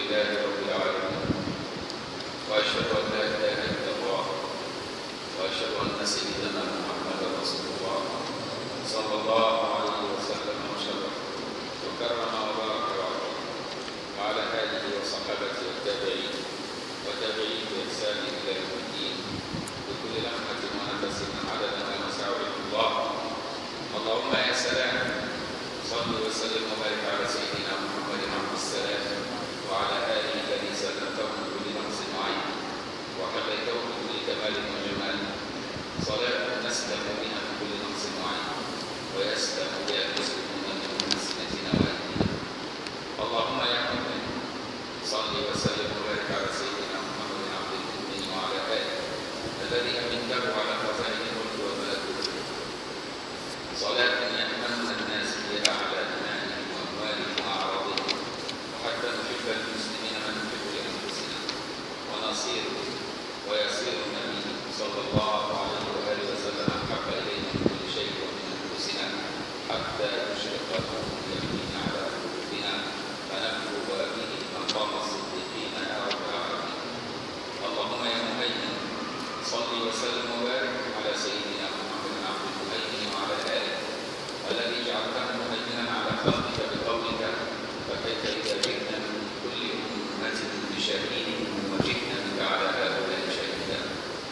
لله رب العالمين وأشهد أن لا إله إلا الله وأشهد أن سيدنا محمدا رسول الله صلى الله عليه وسلم وشرف وكرم وبارك وعظم وعلى آله وصحبه والتابعين وتابعين بإحسان إلى يوم الدين بكل لمحة ونفس عدد ما وسع علم الله اللهم يا سلام صل وسلم وبارك على سيدنا محمد عبد السلام وعلى آله الذي سلمته من كل نقص وعيب وحليته من كل كمال وجمال صلاة نسلم بها من كل نقص وعيب ويسلم بها المسلمون من كل سنة وأيدينا اللهم يا مؤمن صل وسلم وبارك على سيدنا محمد عبد المؤمن وعلى آله الذي أمنته على خزائن الملك وملكوته صلاة يأمن الناس بها على دمائهم وأموالهم وأعراضهم وحتى نحب المسلمين من نحب لأنفسنا ونصير ويصير النبي صلى الله عليه وآله وسلم أحب إلينا من كل شيء ومن أنفسنا حتى يشرق نور اليقين على قلوبنا فنبلغ به مقام الصديقين يا رب العالمين اللهم يا مهيمن صل وسلم وبارك على سيدنا محمد عبد المهيمن وعلى آله الذي جعلته مهيمنا على خلقك بقولك فكيف إذا جئنا من كل أمة بشهيد وجئنا بك على هؤلاء شهيدا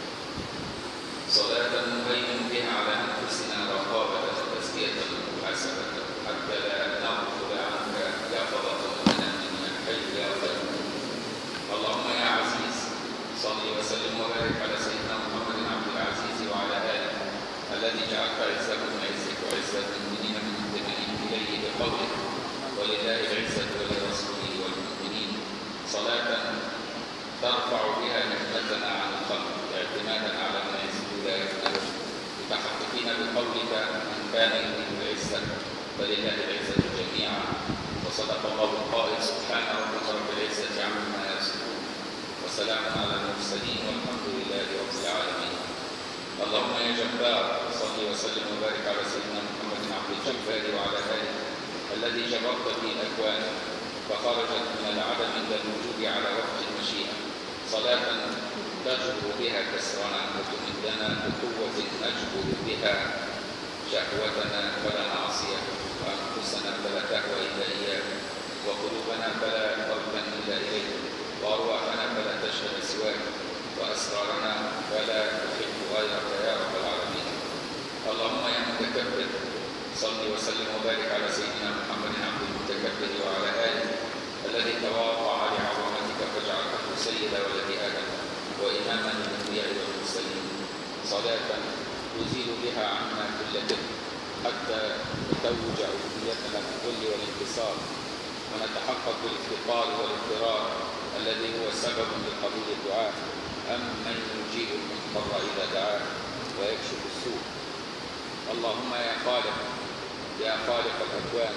صلاة مهيمن بها على أنفسنا رقابة وتزكية ومحاسبة حتى لا نغفل عنك يقظة ومنام من الحي يا قيوم اللهم يا عزيز صل وسلم وبارك على سيدنا محمد عبد العزيز وعلى آله الذي جعلت عزه من عزك وعزة المؤمنين من منتمين إليه بقولك ولله العزة ولرسوله والمؤمنين صلاة ترفع بها نعمتنا عن الخلق اعتمادا على ما يزيد لا يكمل متحققين بقولك من كان يريد العزة فلله العزة جميعا وصدق الله القائل سبحان ربك رب العزة عما يصفون وسلام على المرسلين والحمد لله رب العالمين اللهم يا جبار صل وسلم وبارك على سيدنا محمد عبد الجبار وعلى اله الذي جبرت به الاكوان فخرجت من العدم الى الوجود على وفق المشيئه صلاه تجبر بها كسرنا وتمدنا بقوه نجبر بها شهوتنا فلا نعصيك وانفسنا فلا تهوى الا اياك وقلوبنا فلا تركن الا اليك وارواحنا فلا تشهد سواك واسرارنا فلا تحب غيرك يا رب العالمين اللهم يا متكبر صل وسلم وبارك على سيدنا محمد عبد المتكبر وعلى اله الذي تواضع لعظمتك فجعلته سيد ولد ادم واماما للانبياء والمرسلين صلاه تزيل بها عنا كل ذنب حتى تتوج عبوديتنا بالذل والانكسار ونتحقق بالافتقار والاضطرار الذي هو سبب لقبول الدعاء أم من يجيب المضطر إذا دعاه ويكشف السوء اللهم يا خالق يا خالق الأكوان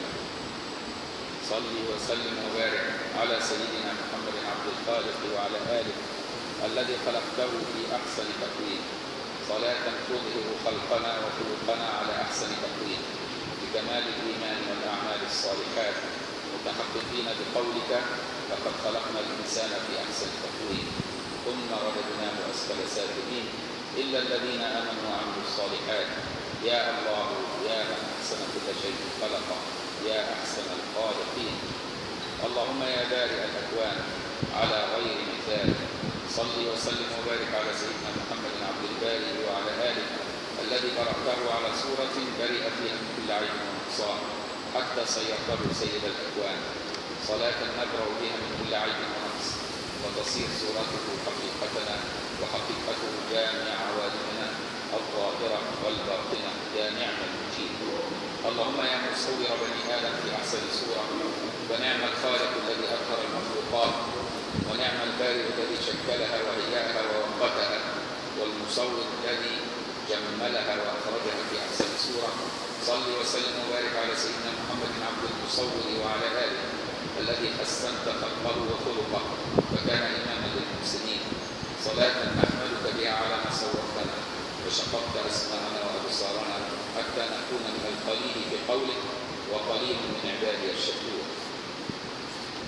صل وسلم وبارك على سيدنا محمد عبد الخالق وعلى آله الذي خلقته في أحسن تقويم صلاة تظهر خلقنا وخلقنا على أحسن تقويم بكمال الإيمان والأعمال الصالحات متحققين بقولك لقد خلقنا الإنسان في أحسن تقويم ثم رددناه أسفل سافلين إلا الذين آمنوا وعملوا الصالحات يا الله يا من أحسن كل شيء خلقه يا أحسن الخالقين اللهم يا بارئ الأكوان على غير مثال صل وسلم وبارك على سيدنا محمد عبد الباري وعلى آله الذي برأته على صورة برئ فيها من كل عيب ونقصان حتى صيرته سيد الأكوان صلاة نبرأ بها من كل عيب ونقص وتصير صورته حقيقتنا وحقيقته جامع عوالمنا الظاهرة والباطنة يا نعم المجيب اللهم يا مصور بني آدم في أحسن صورة ونعم الخالق الذي أظهر المخلوقات ونعم البارئ الذي شكلها وهيأها ووقتها والمصور الذي جملها وأخرجها في أحسن صورة صل وسلم وبارك على سيدنا محمد عبد المصور وعلى آله الذي حسنت خلقه وخلقه وكان إماما للمحسنين صلاة نحمدك بها على ما صورتنا وشققت أسماءنا وأبصارنا حتى نكون من القليل بقولك وقليل من عبادي الشكور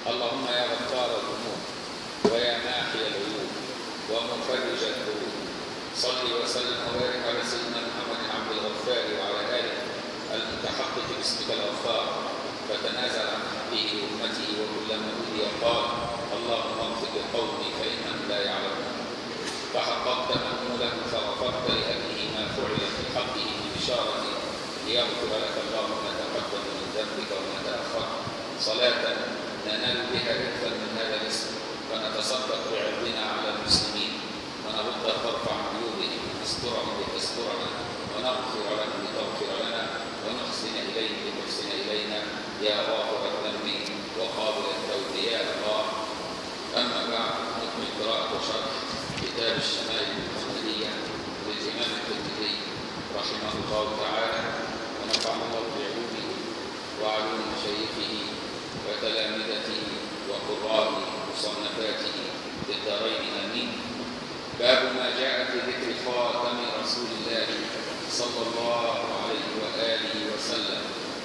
اللهم يا غفار الذنوب ويا ماحي العيوب ومفرج الكروب صل وسلم وبارك على سيدنا محمد عبد الغفار وعلى اله المتحقق باسمك الغفار فتنازل عن حقه امته وكلما اوذي قال اللهم اغفر لقومي فانهم لا يعلمون فحققت مأموله فغفرت لأبيه ما فعل في حقه من إشارة ليغفر لك الله ما تقدم من ذنبك وما تأخر صلاة ننال بها رفا من هذا الاسم ونتصدق بعرضنا على المسلمين ونرد الطرف عن عيوبهم نسترهم لتسترنا ونغفر لهم لتغفر لنا ونحسن إليهم لتحسن إلينا يا غافر الذنب وقابل التوب يا الله أما بعد نكمل قراءة وشرح كتاب الشمائل المحمدية للإمام الترمذي رحمه الله تعالى ونفعنا الله بعلومه وعلوم مشايخه وتلامذته وقراء مصنفاته في الدارين آمين باب ما جاء في ذكر خاتم رسول الله صلى الله عليه وآله وسلم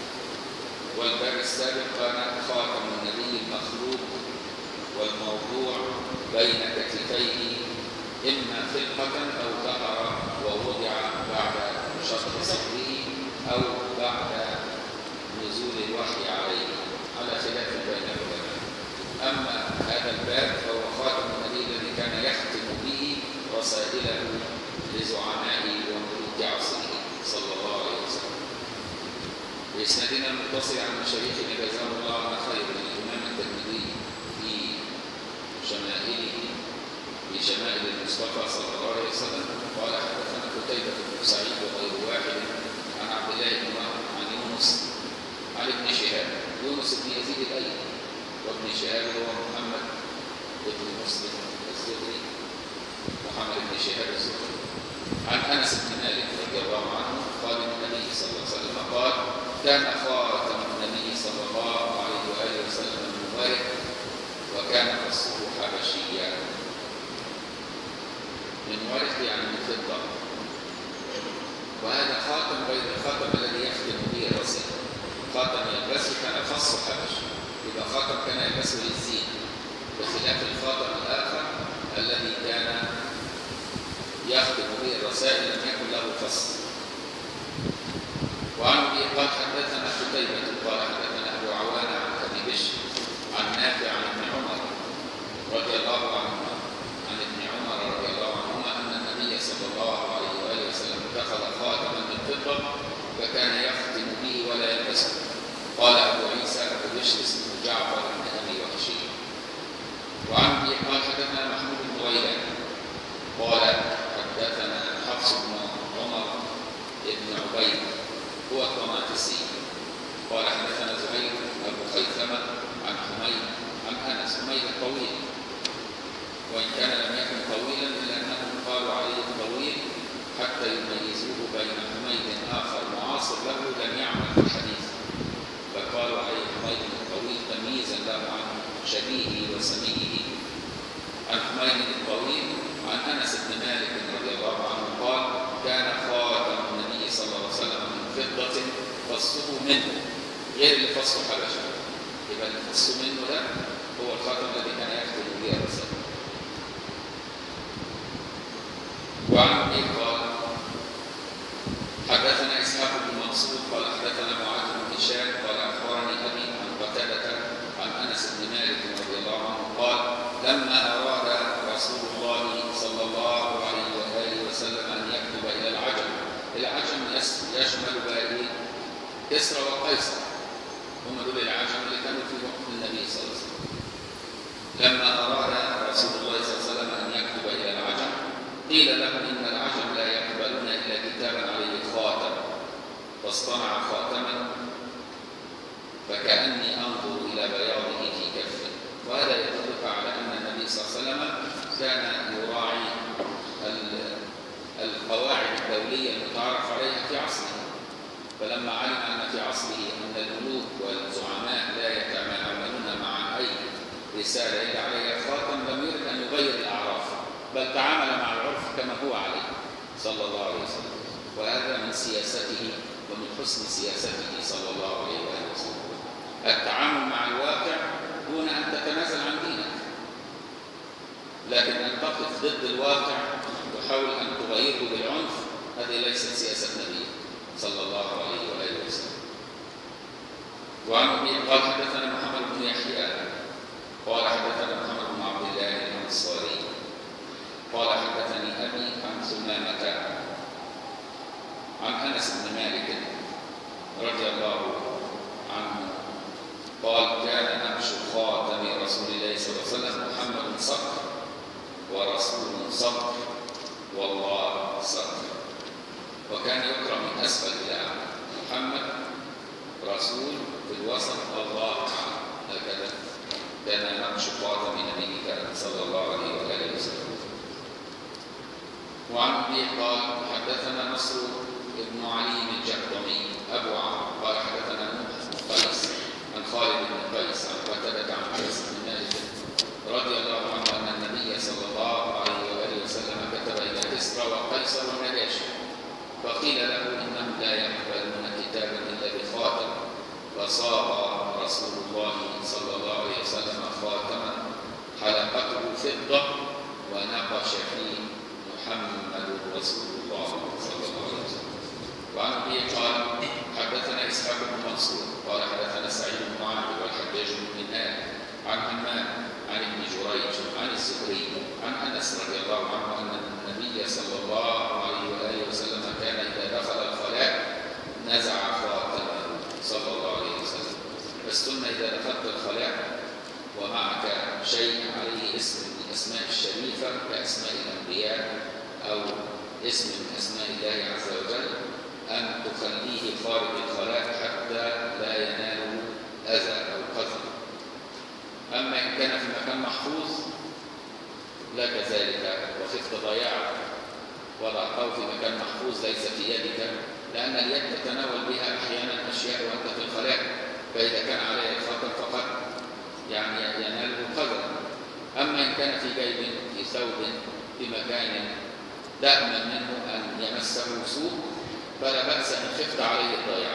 والباب السابق كان خاتم النبي المخلوق والموضوع بين كتفيه إما خلقة أو ظهر ووضع بعد شق صدره أو بعد نزول الوحي عليه على خلاف بين العلماء أما هذا الباب فهو خاتم النبي الذي كان يختم به رسائله لزعمائه وملوك عصره صلى الله عليه وسلم بإسنادنا المتصل عن مشايخنا جزاهم الله عنا خير الإمام الترمذي في شمائله في شمائل المصطفى صلى الله عليه وسلم قال حدثنا قتيبة بن سعيد وغير واحد عن عبد الله بن وهب عن يونس عن ابن شهاب يونس بن يزيد الأيلي وابن شهاب هو محمد بن مسلم الزهري محمد بن شهاب الزهري عن انس بن مالك رضي الله عنه قال النبي صلى الله عليه وسلم قال كان خاتم النبي صلى الله عليه واله وسلم المبارك وكان قصه حبشيا من ورق يعني من فضه وهذا خاتم غير الخاتم الذي يختم به الرسول خاتم يلبسه كان خص حبشي يبقى خاتم كان يلبسه للزين بخلاف الخاتم الاخر الذي كان يختم به الرسائل لم يكن له فصل وعن ابي قال حدثنا قتيبة قال حدثنا ابو عوانة عن ابي بشر عن نافع عن ابن عمر رضي الله عنهما عن ابن عمر رضي الله عنهما ان النبي صلى الله عليه واله وسلم اتخذ خاتما من فضة فكان يختم به ولا يلبسه قال ابو عيسى ابو بشر اسمه جعفر بن ابي وحشي وعن ابي قال حدثنا محمود بن غيلان قال حدثنا حفص بن عمر بن عبيد هو الطماطسي قال حدثنا زهير ابو خيثمه عن حميد عن انس حميد الطويل وان كان لم يكن طويلا الا انهم قالوا عليه طويل حتى يميزوه بين حميد اخر معاصر له لم يعمل في الحديث فقالوا عليه حميد الطويل تمييزا له عن شبيهه وسميه عن حميد الطويل عن انس بن مالك رضي الله عنه قال كان خاتم النبي صلى الله عليه وسلم من فضه فصه منه غير اللي فصه حبشه يبقى اللي فصه منه ده هو الخاتم الذي كان يختم به الرسائل وعن ابي قال حدثنا اسحاق بن منصور قال حدثنا معاذ بن هشام قال اخبرني ابي عن قتاده عن انس بن مالك رضي الله عنه قال لما اراد رسول الله صلى الله عليه واله وسلم ان يكتب الى العجم العجم يشمل بقى ايه كسرى وقيصر هم دول العجم اللي كانوا في وقت النبي صلى الله عليه وسلم لما اراد رسول الله صلى الله عليه وسلم ان يكتب الى العجم قيل له ان العجم لا يقبلون الا كتابا عليه خاتم فاصطنع خاتما فكاني انظر الى بياضه في كفه وهذا يدلك على ان النبي صلى الله عليه وسلم كان يراعي القواعد الدوليه المتعارف عليها في عصره فلما علم ان في عصره ان الملوك والزعماء لا يتعاملون مع اي رساله الا عليها خاتم لم يرد ان يغير الاعراف بل تعامل مع العرف كما هو عليه صلى الله عليه وسلم وهذا من سياسته ومن حسن سياسته صلى الله عليه واله وسلم التعامل مع الواقع دون ان لكن أن تقف ضد الواقع تحاول أن تغيره بالعنف هذه ليست سياسة النبي صلى الله عليه وآله وسلم وعن أبي قال حدثنا محمد بن يحيى قال حدثنا محمد بن عبد الله الأنصاري قال حدثني أبي عن ثمامة عن أنس بن مالك رضي الله عنه قال كان نقش خاتم رسول الله صلى الله عليه وسلم محمد صقر ورسول صقر والله صقر وكان يقرأ من أسفل إلى أعلى محمد رسول في الوسط الله هكذا كان نقش خاتم نبيك صلى الله عليه وآله وسلم وعن أبي قال حدثنا نصر بن علي الجهضمي أبو عمرو قال حدثنا نوح قيس عن خالد بن قيس عن قتادة عن انس بن مالك رضي الله عنه أن النبي صلى الله عليه وآله وسلم كتب إلى كسرى وقيصر والنجاشي فقيل له إنهم لا يقبلون كتابا إلا بخاتم فصاغ رسول الله صلى الله عليه وسلم خاتما حلقته فضة ونقش فيه محمد رسول الله صلى الله عليه وسلم وعن ابي قال حدثنا اسحاق بن منصور قال حدثنا سعيد بن عامر والحجاج بن منال عن همام عن ابن جريج عن الزهري عن انس رضي الله عنه ان النبي صلى الله عليه واله وسلم كان اذا دخل الخلاء نزع خاتمه صلى الله عليه وسلم فالسنه اذا دخلت الخلاء ومعك شيء عليه اسم من الاسماء الشريفه كاسماء الانبياء او اسم من اسماء الله عز وجل أن تخليه خارج الخلاء حتى لا يناله أذى أو قذى أما إن كان في مكان محفوظ لا كذلك وخفت ضياعه وضعته في مكان محفوظ ليس في يدك لأن اليد تتناول بها أحيانا أشياء وأنت في الخلاء فإذا كان عليه الخاتم فقد يعني يناله قذى أما إن كان في جيب في ثوب في مكان تأمن منه أن يمسه سوء فلا بأس إن خفت عليه الضياع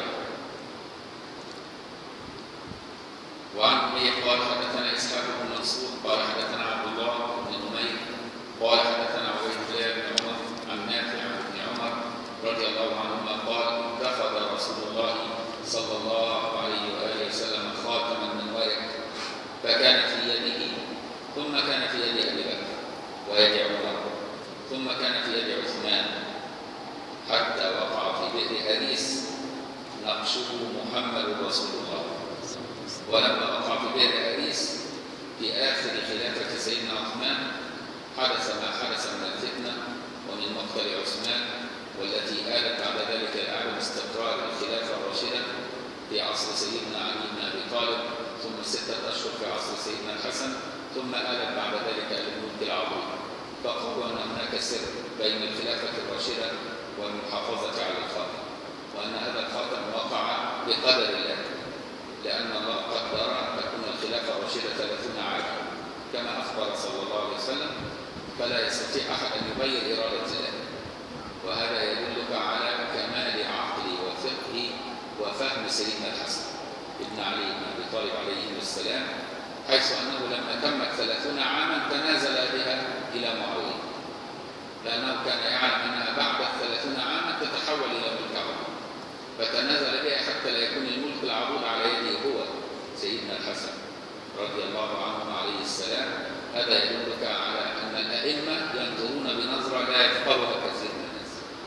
وعن أبي قال حدثنا إسحاق بن منصور قال حدثنا عبد الله بن نمير قال حدثنا عبيد الله بن عمر عن نافع عن ابن عمر رضي الله عنهما قال اتخذ رسول الله صلى الله عليه وآله وسلم خاتما من ورق فكان في يده ثم كان في يد أبي بكر ويد عمر ثم كان في يد عثمان حتى وقع في بئر أريس نقشه محمد رسول الله ولما وقع في بئر أريس في آخر خلافة سيدنا عثمان حدث ما حدث من الفتنة ومن مقتل عثمان والتي آلت بعد ذلك إلى عدم استقرار الخلافة الراشدة في عصر سيدنا علي بن أبي طالب ثم ستة أشهر في عصر سيدنا الحسن ثم آلت بعد ذلك إلى الملك العظيم فقالوا أن هناك سر بين الخلافة الراشدة والمحافظة على الخاتم وأن هذا الخاتم وقع بقدر الله لأن الله قدر أن تكون الخلافة الراشدة 30 عاما كما أخبر صلى الله عليه وسلم فلا يستطيع أحد أن يغير إرادة الله وهذا يدلك على كمال عقل وفقه وفهم سيدنا الحسن ابن علي بن أبي طالب عليه السلام حيث أنه لما تمت ثلاثون عاما تنازل بها إلى معاوية لأنه كان يعلم أنها بعد الثلاثون عاما تتحول إلى ملك عظيم فتنازل بها حتى لا يكون الملك العضوض على يده هو سيدنا الحسن رضي الله عنه عليه السلام هذا يدلك على أن الأئمة ينظرون بنظرة لا يفقهها كثير من الناس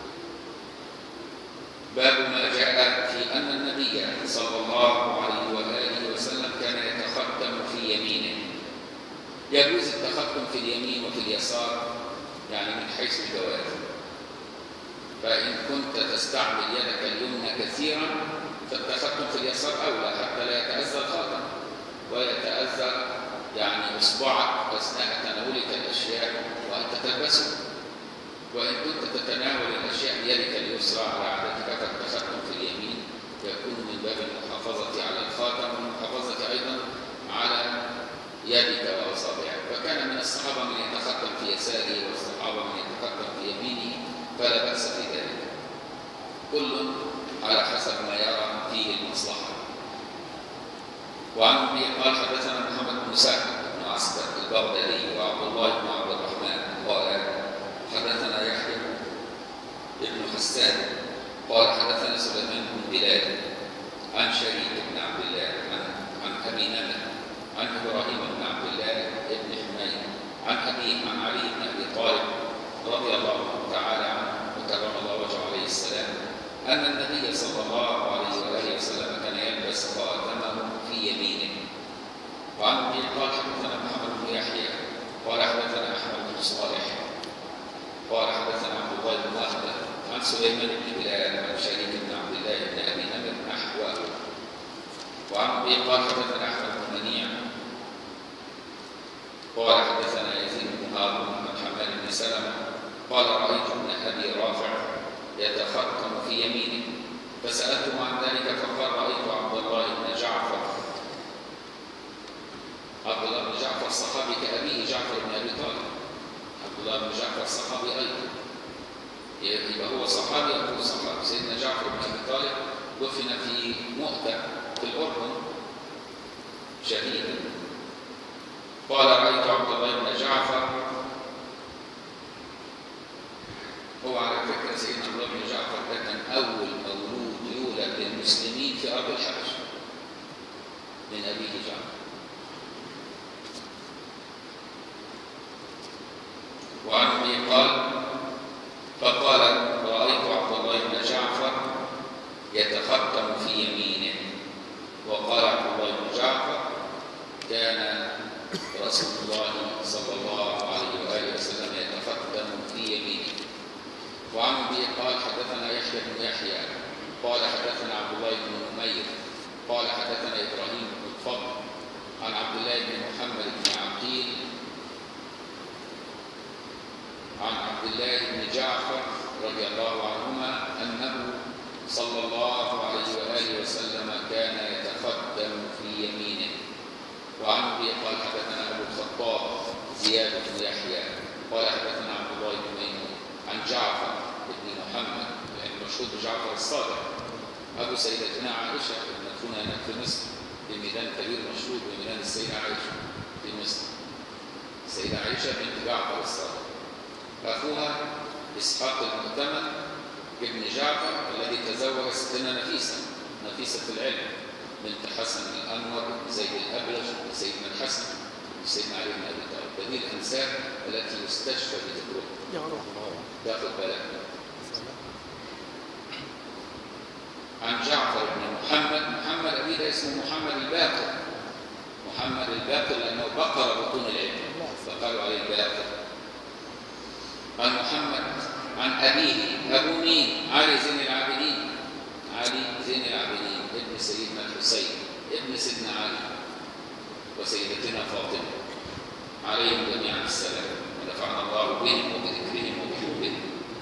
باب ما جاء في أن النبي صلى الله عليه وآله وسلم كان يتختم في يمينه يجوز التختم في اليمين وفي اليسار يعني من حيث الجواز فإن كنت تستعمل يدك اليمنى كثيرا فالتختم في اليسار أولى حتى لا يتأذى الخاتم ويتأذى يعني إصبعك أثناء تناولك الأشياء وأنت تلبسه وإن كنت تتناول الأشياء بيدك اليسرى على عادتك فالتختم في اليمين يكون من باب المحافظة على الخاتم والمحافظة أيضا على يدك وأصابعك فكان من الصحابة من يتختم في يساره والصحابة من يتختم في يمينه فلا بأس في ذلك كل على حسب ما يرى فيه المصلحة وعن أبي قال حدثنا محمد بن سعد بن عسكر البغدادي وعبد الله بن عبد حسان قال حدثنا سليمان بن بلال عن شريك بن عبد الله عن عن ابي نمر عن ابراهيم بن عبد الله بن حميد عن ابيه عن علي بن ابي طالب رضي الله تعالى عنه وكرم الله وجهه عليه السلام ان النبي صلى الله عليه واله وسلم كان يلبس خاتمه في يمينه وعن ابي قال حدثنا محمد بن يحيى قال حدثنا احمد بن صالح قال حدثنا عبد الله بن مهدى عن سليمان بن بلال عن شريك بن عبد الله بن ابي نمر نحوه وعن ابي قال حدثنا احمد بن منيع قال حدثنا يزيد بن هارون عن حماد بن سلمه قال رايت ابن ابي رافع يتختم في يمينه فسالته عن ذلك فقال رايت عبد الله بن جعفر عبد الله بن جعفر الصحابي كابيه جعفر بن ابي طالب عبد الله بن جعفر الصحابي ايضا يبقى هو صحابي ابو صحابي سيدنا جعفر بن ابي طالب دفن في مؤتة في الاردن شهيدا قال رايت عبد الله بن جعفر هو على فكره سيدنا عبد الله بن جعفر ده كان اول مولود يولد للمسلمين في ارض الحبشه من ابيه جعفر وعن ابي قال فقال رايت عبد الله بن جعفر يتختم في يمينه وقال عبد الله بن جعفر كان رسول الله صلى الله عليه واله وسلم يتختم في يمينه وعن ابي قال حدثنا يحيى بن يحيى قال حدثنا عبد الله بن نمير قال حدثنا ابراهيم بن الفضل عن عبد الله بن محمد بن عقيل عن عبد الله بن جعفر رضي الله عنهما انه صلى الله عليه واله وسلم كان يتقدم في يمينه وعن ابي قال حدثنا ابو الخطاب زياد بن يحيى قال حدثنا عبد الله بن ميمون عن جعفر بن محمد يعني مشهور بجعفر الصادق ابو سيدتنا عائشه المدفونه هناك في مصر بميدان كبير مشهور بميدان السيده عائشه في مصر السيده عائشه بنت جعفر الصادق أخوها إسحاق المؤتمن ابن جعفر الذي تزوج ستنا نفيسة نفيسة العلم بنت حسن الأنور بن زيد الأبلج بن سيدنا الحسن بن سيدنا علي بن أبي طالب هذه الأنساب التي يستشفى بذكرها يا رب تاخد بالك عن جعفر بن محمد محمد أبي ده اسمه محمد الباقر محمد الباقر لأنه بقر بطون العلم فقالوا عليه الباقر عن محمد عن أبيه أبو مين؟ علي زين العابدين علي زين العابدين ابن سيدنا الحسين ابن سيدنا علي وسيدتنا فاطمة عليهم جميعا السلام ونفعنا الله بهم وبذكرهم وبحبهم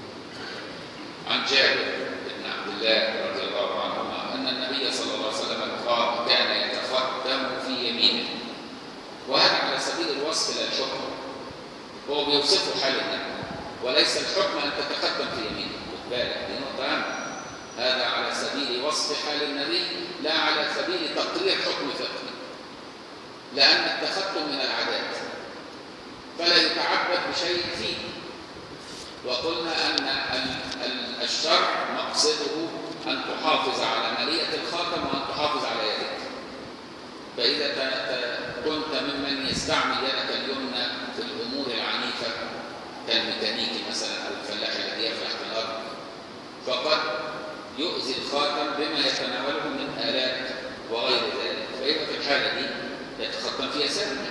عن جابر بن عبد الله رضي الله عنهما أن النبي صلى الله عليه وسلم قال كان يتختم في يمينه وهذا على سبيل الوصف لا الحكم هو بيوصفه حال النبي وليس الحكم أن تتقدم في يمينه خد بالك دي نقطة أهم هذا على سبيل وصف حال النبي لا على سبيل تقرير حكم فقهي لأن التختم من العادات فلا يتعبد بشيء فيه وقلنا أن ال- ال- الشرع مقصده أن تحافظ على مالية الخاتم وأن تحافظ على يدك فإذا ت- ت- كنت ممن يستعمل يدك اليمنى في الأمور العنيفة كالميكانيكي مثلا او الفلاح الذي يفلح في الارض فقد يؤذي الخاتم بما يتناوله من الات وغير ذلك فيبقى في الحاله دي يتختم فيها سلما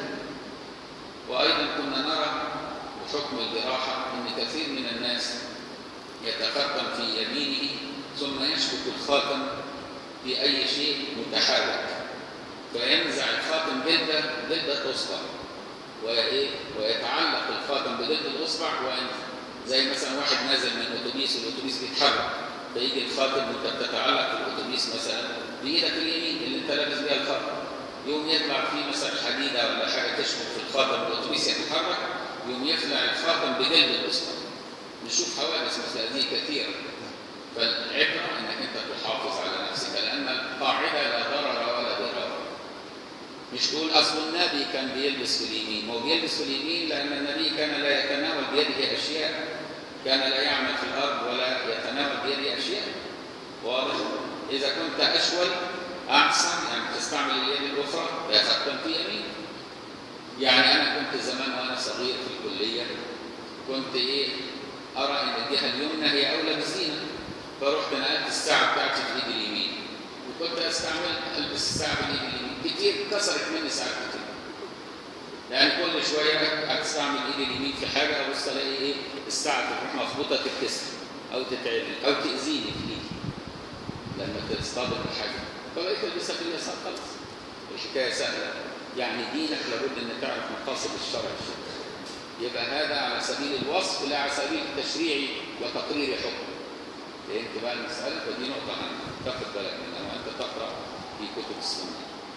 وايضا كنا نرى بحكم الجراحه ان كثير من الناس يتختم في يمينه ثم يشبك الخاتم باي شيء متحرك فينزع الخاتم جلده جلده اصبع وإيه؟ ويتعلق الخاتم بجلد الاصبع وينزل زي مثلا واحد نازل من اتوبيس والاتوبيس بيتحرك فيجي الخاتم وانت بتتعلق في الاتوبيس مثلا بايدك اليمين اللي انت لابس بيها الخاتم يوم يطلع فيه مثلا حديده ولا حاجه تشبك في الخاتم والاتوبيس يتحرك يوم يخلع الخاتم بجلد الاصبع نشوف حوادث مثل هذه كثيره فالعبره انك انت تحافظ على نفسك لان القاعده لا ضرر ولا ضرار مش تقول اصل النبي كان بيلبس في اليمين هو بيلبس في اليمين لان النبي كان لا يتناول بيده اشياء كان لا يعمل في الأرض ولا يتناول بيده أشياء واضح إذا كنت أشول أحسن يعني تستعمل اليد الأخرى فيتقدم في يمين يعني أنا كنت زمان وأنا صغير في الكلية كنت إيه أرى أن الجهة اليمنى هي أولى بالزينة فرحت نقلت الساعة بتاعتي في إيدي اليمين وكنت أستعمل ألبس الساعة في إيدي اليمين كتير كسرت مني ساعات كتير لأن كل شوية أستعمل إيدي اليمين في حاجة أبص ألاقي إيه الساعة تروح مخبوطة تتكسر أو تتعدل أو تأذيني في إيدي لما تصطدم بحاجة فبقيت ألبسها في اليسار خلاص الحكاية سهلة يعني دينك لابد أن تعرف مقاصد الشرع الشرعي يبقى هذا على سبيل الوصف لا على سبيل التشريع وتقرير حكم فهمت بقى المسألة فدي نقطة هامة تاخد بالك منها وأنت تقرأ في كتب السنة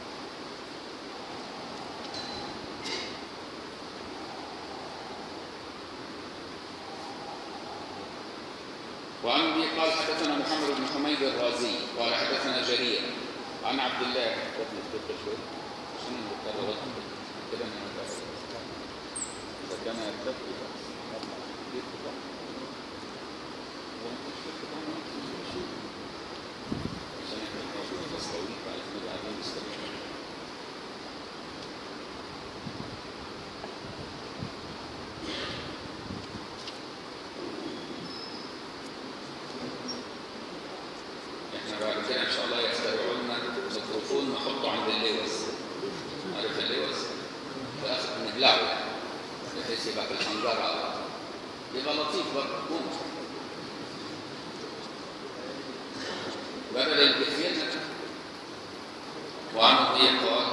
وعن ابي قال حدثنا محمد بن حميد الرازي قال حدثنا جرير عن عبد الله ابن الطب شوي عشان نذكر كده من اذا كان يرتقي عشان احنا الموضوع بس طويل فعايزين بعدين نستمر احنا بعد كده ان شاء الله يخترعوا لنا ميكروفون نحطه عند اللوز عارف اللوز فاخد نبلعه يعني بحيث يبقى في الحنجره يبقى لطيف برضه ممكن بدل الكثير وعن ابي قال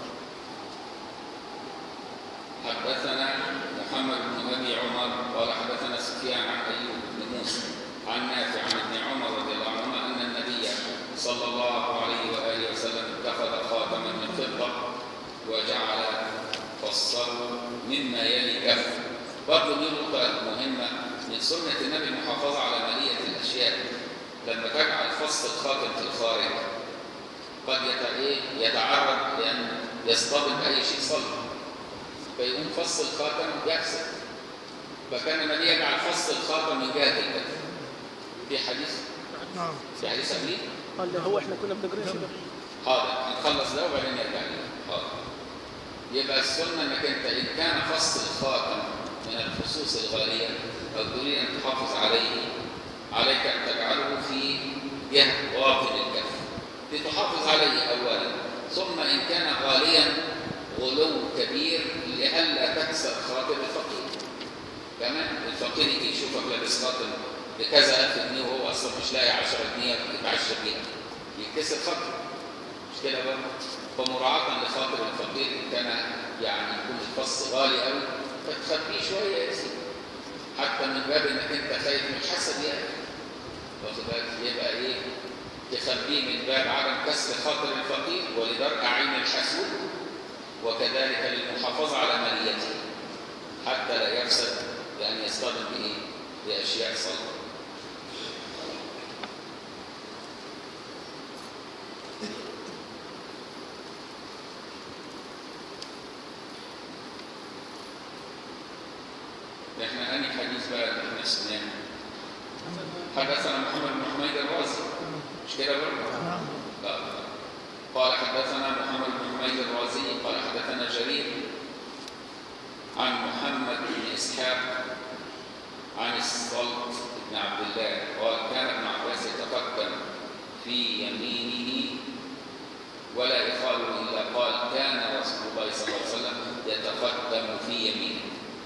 حدثنا محمد بن ابي عمر قال حدثنا سفيان عن ايوب بن موسى عن نافع عن ابن عمر رضي الله عنهما ان النبي صلى الله عليه واله وسلم اتخذ خاتما من فضه وجعل فصه مما يلي كف برضه دي نقطه مهمه من سنه النبي المحافظه على ماليه الاشياء لما تجعل فص الخاتم في الخارج قد يتعرض لان يصطدم باي شيء صلب فيقوم فص الخاتم يفسد فكان النبي يجعل فص الخاتم من جهه الكتف في حديث نعم في حديث قبليه قال ده هو احنا كنا بنجري كده حاضر هنخلص ده وبعدين نرجع ليه حاضر يبقى السنه انك انت ان كان فص الخاتم من الفصوص الغاليه او تريد ان تحافظ عليه عليك ان تجعله في جهه باطن الكف لتحافظ عليه اولا ثم ان كان غاليا غلو كبير لئلا تكسر خاتم الفقير كمان الفقير يجي يشوفك لابس خاتم بكذا ألف جنيه وهو أصلا مش لاقي 10 جنيه يتعشى بيها يتكسر خاطره مش كده بقى فمراعاة لخاطر الفقير إن كان يعني يكون الفص غالي قوي فتخبيه شوية يا سيدي حتى من باب إنك أنت خايف من الحسد يعني واخد بالك يبقى إيه تخبيه من باب عدم كسر خاطر الفقير ولدرء عين الحسود وكذلك للمحافظة على ماليته حتى لا يفسد بأن يصطدم بإيه؟ بأشياء صلبة احنا انهي حديث بقى اللي احنا سمعناه حدثنا محمد بن حميد الرازي مش كده برضه؟ نعم لا قال حدثنا محمد بن حميد الرازي قال حدثنا جرير عن محمد بن اسحاق عن الصلت بن عبد الله قال كان ابن عباس يتقدم في يمينه ولا يقال الا قال كان رسول الله صلى الله عليه وسلم يتقدم في يمينه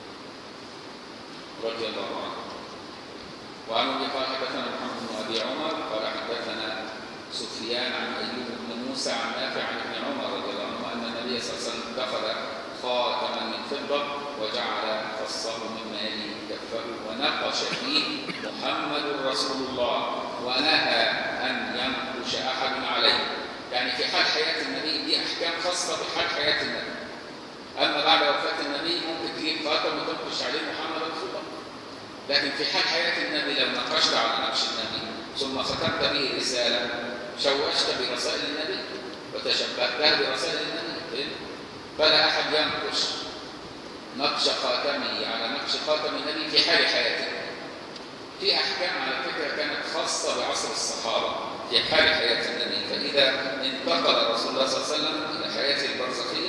رضي الله عنه وعن ابي قال حدثنا محمد بن ابي عمر قال حدثنا سفيان عن ايوب بن موسى عن نافع عن ابن عمر رضي الله عنه ان النبي صلى الله عليه وسلم اتخذ خاتما من فضه وجعل فصه مما يلي كفه ونقش فيه محمد رسول الله ونهى ان ينقش احد عليه يعني في حال حياه النبي دي احكام خاصه بحال حياه النبي اما بعد وفاه النبي ممكن تجيب خاتم وتنقش عليه محمد رسول الله لكن في حال حياة النبي لو نقشت على نقش النبي ثم ختمت به رسالة شوشت برسائل النبي وتشبهتها برسائل النبي فهمت؟ فلا أحد ينقش نقش خاتمه على نقش خاتم النبي في حال حياته في احكام على فكره كانت خاصه بعصر الصحابه في حال حياه النبي فاذا انتقل رسول الله صلى الله عليه وسلم الى حياته البرزخيه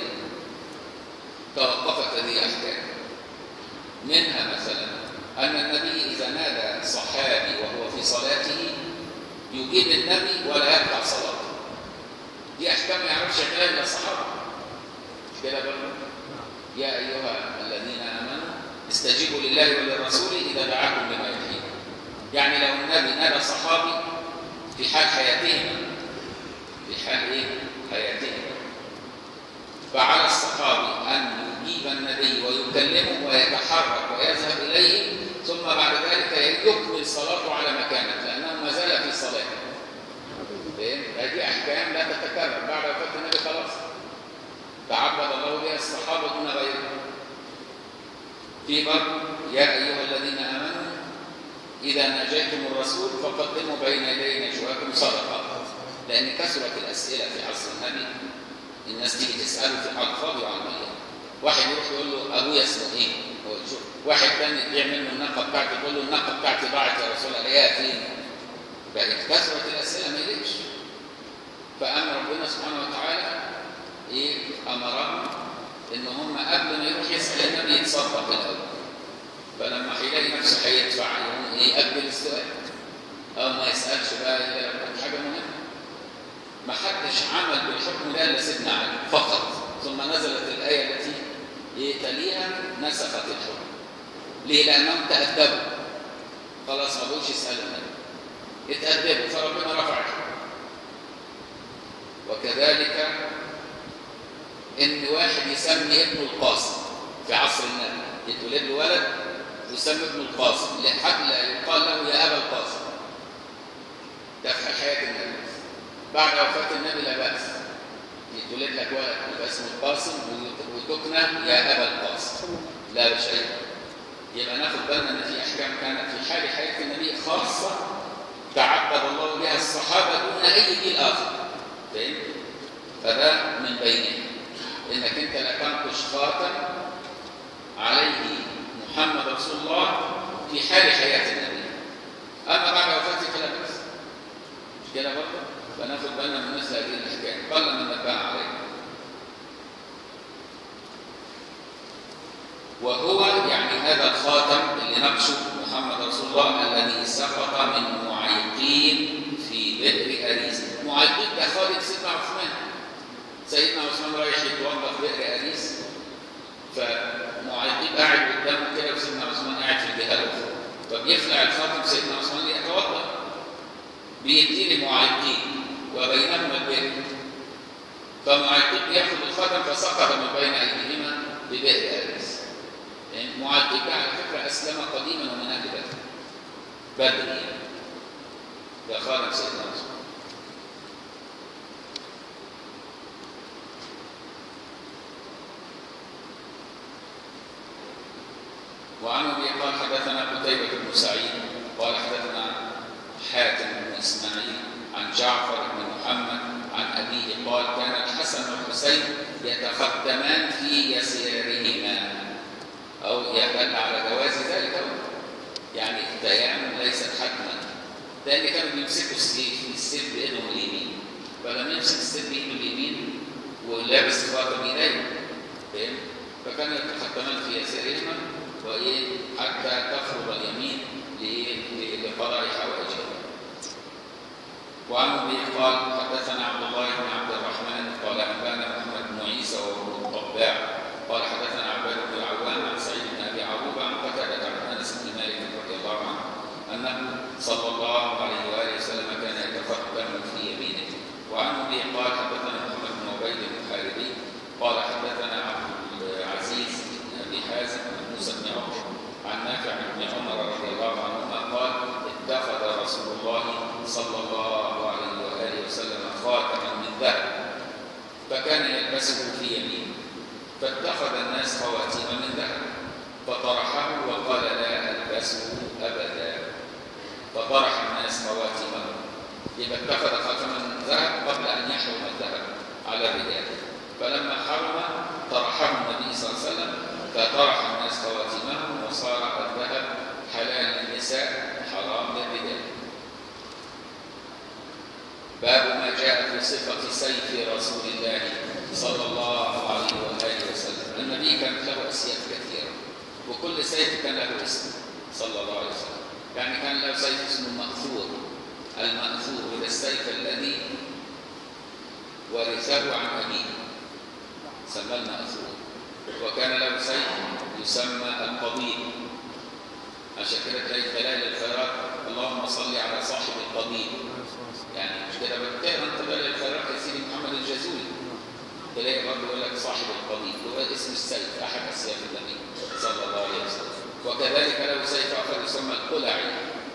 توقفت هذه الاحكام منها مثلا ان النبي اذا نادى صحابي وهو في صلاته يجيب النبي ولا يقطع صلاته دي احكام ما يعرفش يعملها الا الصحابه مش كده برضه يا ايها الذين امنوا استجيبوا لله وللرسول اذا دعاكم لما يحييكم يعني لو النبي نادى صحابي في حال حياتهما في حال ايه حياتهما فعلى الصحابي ان يجيب النبي ويكلمه ويتحرك ويذهب اليه ثم بعد ذلك يكمل صلاته على مكانه لانه ما زال في صلاته هذه احكام لا تتكرر بعد وفاه النبي خلاص تعبد الله بها الصحابه دون غيرهم في برضه يا ايها الذين امنوا اذا ناجيتم الرسول فقدموا بين يدي نجواكم صدقه لان كثرت الاسئله في عصر النبي الناس تيجي تساله في حال فاضي وعلى مليان واحد يروح يقول له ابويا اسمه ايه؟ هو شوف واحد ثاني يعمل له الناقه بتاعته يقول له الناقه بتاعتي ضاعت يا رسول الله ايه فين؟ بقت كثرت الاسئله ما يليقش فامر ربنا سبحانه وتعالى ايه امرهم ان هم قبل ما يروح يسال النبي يتصدق الاول فلما هيلاقي نفسه هيدفع يقوم ايه يقبل السؤال او ما يسالش بقى الا لو كانت حاجه مهمه ما حدش عمل بالحكم ده الا سيدنا علي فقط ثم نزلت الايه التي تليها نسخت الحكم ليه؟ لانهم تادبوا خلاص ما بقوش يسالوا النبي اتادبوا فربنا رفع الحكم وكذلك ان واحد يسمي ابنه القاسم في عصر النبي يتولد له ولد يسمى ابن القاسم لحد لا يقال له يا ابا القاسم ده في حياه النبي بعد وفاه النبي لا باس يتولد لك ولد يبقى اسمه القاسم وتكنى يا ابا القاسم لا بشيء يبقى ناخد بالنا ان في احكام كانت في حال حياه النبي خاصه تعبد الله بها الصحابه دون اي جيل اخر فهمت؟ فده من بينهم انك انت لا تنقش خاتم عليه محمد رسول الله في حال حياه النبي اما بعد وفاته فلا باس مش كده برضه فناخد بالنا من مثل هذه الاحكام قل من نبه عليه وهو يعني هذا الخاتم اللي نقشه محمد رسول الله الذي سقط من معيقين في بئر اريس معيقين ده خالد سيدنا عثمان سيدنا عثمان رايح يتوضا في بئر اريس فمعيقين قاعد قدامه كده وسيدنا عثمان قاعد في الجهه الاخرى فبيخلع الخاتم سيدنا عثمان يتوضا بيدي لمعيقين وبينهما البئر فمعيقين ياخذ الخاتم فسقط من بين ايديهما ببئر اريس يعني معيقين على فكره اسلم قديما ومن اهل بدر بدر يعني ده خاتم سيدنا عثمان وعن ابي قال حدثنا قتيبة بن سعيد قال حدثنا حاتم بن اسماعيل عن جعفر بن محمد عن ابيه قال كان الحسن والحسين يتقدمان في يسيرهما او يدل على جواز ذلك يعني التيامن ليست حتما لان كانوا بيمسكوا السيف السيف بايدهم اليمين فلما يمسك السيف بايده اليمين ولابس خاتم ايديه فاهم فكانوا يتقدمان في يسيرهما وايه حتى تفرض اليمين لقضاء حوائجه وعن ابي قال حدثنا عبد الله بن عبد الرحمن قال انبانا محمد بن عيسى وابن الطباع قال حدثنا عباد بن العوام عن سعيد بن ابي عروبه عن قتاده عن انس بن مالك رضي الله عنه انه صلى الله عليه واله وسلم كان يتقدم في يمينه وعن ابي قال حدثنا محمد بن عبيد الحارثي قال حدثنا عبد العزيز بن ابي حازم عن موسى بن عمر عن نافع بن عمر رضي الله عنهما قال اتخذ رسول الله صلى الله عليه واله وسلم خاتما من ذهب فكان يلبسه في يمينه فاتخذ الناس خواتيم من ذهب فطرحه وقال لا البسه ابدا فطرح الناس خواتيمهم يبقى اتخذ خاتما من ذهب قبل ان يحرم الذهب على الرجال فلما حرم طرحه النبي صلى الله عليه وسلم فطرح الناس خواتيمهم وصار الذهب حلال للنساء حرام باب ما جاء في صفة سيف رسول الله صلى الله عليه وآله وسلم النبي كانت له أسياف كثيرة وكل سيف كان له اسم صلى الله عليه وسلم يعني كان له سيف اسمه مأثور المأثور هو السيف الذي ورثه عن أبيه سمى المأثور وكان له سيف يسمى القضيب عشان كده تلاقي دلائل الخيرات اللهم صل على صاحب القضيب يعني مش كده بتقرا انت دلائل الخيرات كثير محمد الجزولي تلاقي برضه يقول لك صاحب القضيب هو اسم السيف احد اسياف النبي صلى الله عليه وسلم وكذلك له سيف اخر يسمى القلعي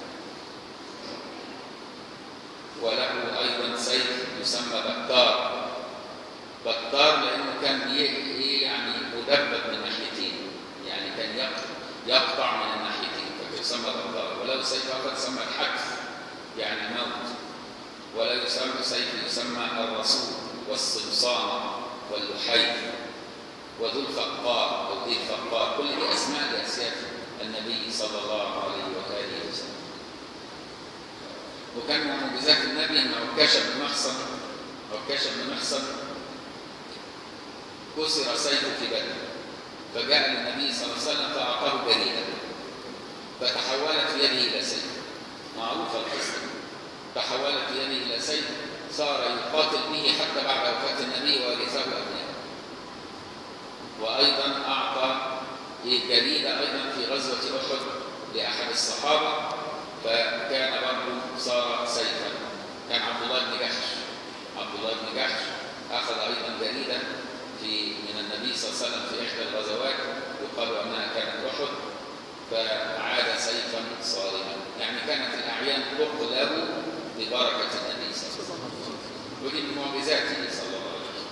وله ايضا سيف يسمى بكار بكار لانه كان بي- يعني مدبب من ناحيتين يعني كان يق- يقطع من الناحيتين فيسمى بكار وله سيف اخر يسمى الحتف يعني موت ولا يسمى سيف يسمى الرسول والصمصام واللحيف وذو الفقار او ذي الفقار كل دي اسماء لاسياف النبي صلى الله عليه واله وسلم وكان من معجزات النبي ان عكاشه بن محصن عكاشه بن محصن كسر سيفه في بدر فجاء للنبي صلى الله عليه وسلم فاعطاه جريده فتحولت يده الى سيف معروفه القصه تحولت يده الى سيف صار يقاتل به حتى بعد وفاه النبي وورثه ابنائه وايضا اعطى جريده ايضا في غزوه احد لاحد الصحابه فكان برضه صار سيفا كان عبد الله بن جحش عبد الله بن جحش اخذ ايضا جريده في من النبي صلى الله عليه وسلم في احدى الغزوات يقال انها كانت احد فعاد سيفا صارما يعني كانت الاعيان تقلب ببركه النبي صلى الله عليه وسلم ودي من معجزاته صلى الله عليه وسلم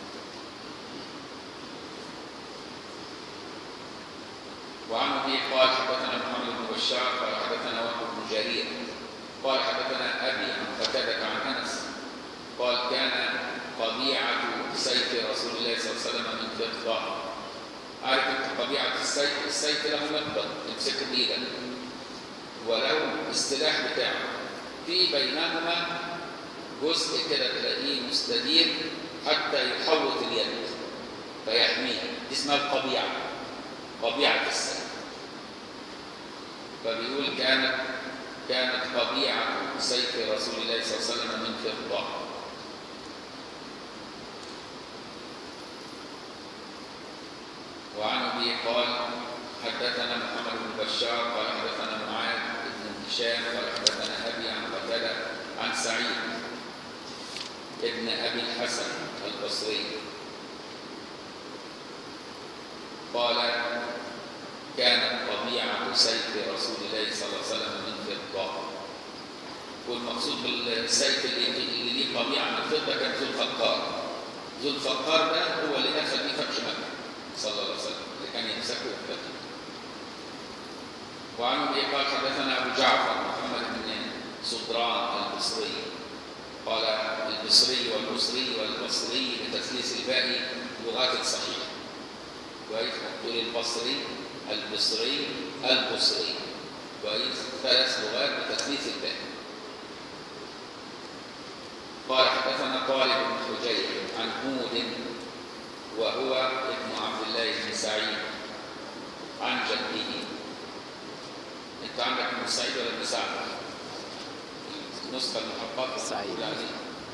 وعن ابي قال حدثنا محمد بن بشار قال حدثنا وهب بن جرير قال حدثنا ابي عن قتاده عن انس قال كان قبيعه سيف رسول الله صلى الله عليه وسلم من فضه عارف انت قبيعه السيف السيف له مقبض يمسكه بايدك وله السلاح بتاعه في بينهما جزء كده تلاقيه مستدير حتى يحوط اليد فيحميها دي اسمها القبيعه قبيعه السيف فبيقول كانت كانت قبيعه سيف رسول الله صلى الله عليه وسلم من فضه وعن ابي قال حدثنا محمد بن بشار قال حدثنا معاذ بن هشام قال حدثنا ابي عن قتاده عن سعيد ابن ابي الحسن البصري قال كانت طبيعه سيف رسول الله صلى الله عليه وسلم من فضه والمقصود بالسيف اللي اللي ليه طبيعه من فضه كان ذو الفقار ذو الفقار ده هو اللي دخل بيه فتح مكه صلى الله عليه وسلم اللي كان يمسكه في فتح وعن ابي قال حدثنا ابو جعفر محمد بن صدران البصري قال البصري والبصري والبصري بتثليث الباء لغات صحيح كويس تقول البصري البصري البصري كويس ثلاث لغات بتثليث الباء قال حدثنا طالب بن حجير عن هود وهو ابن عبد الله بن سعيد عن جده انت عندك ابن سعيد ولا ابن سعد؟ النسخه المحققه سعيد. يعني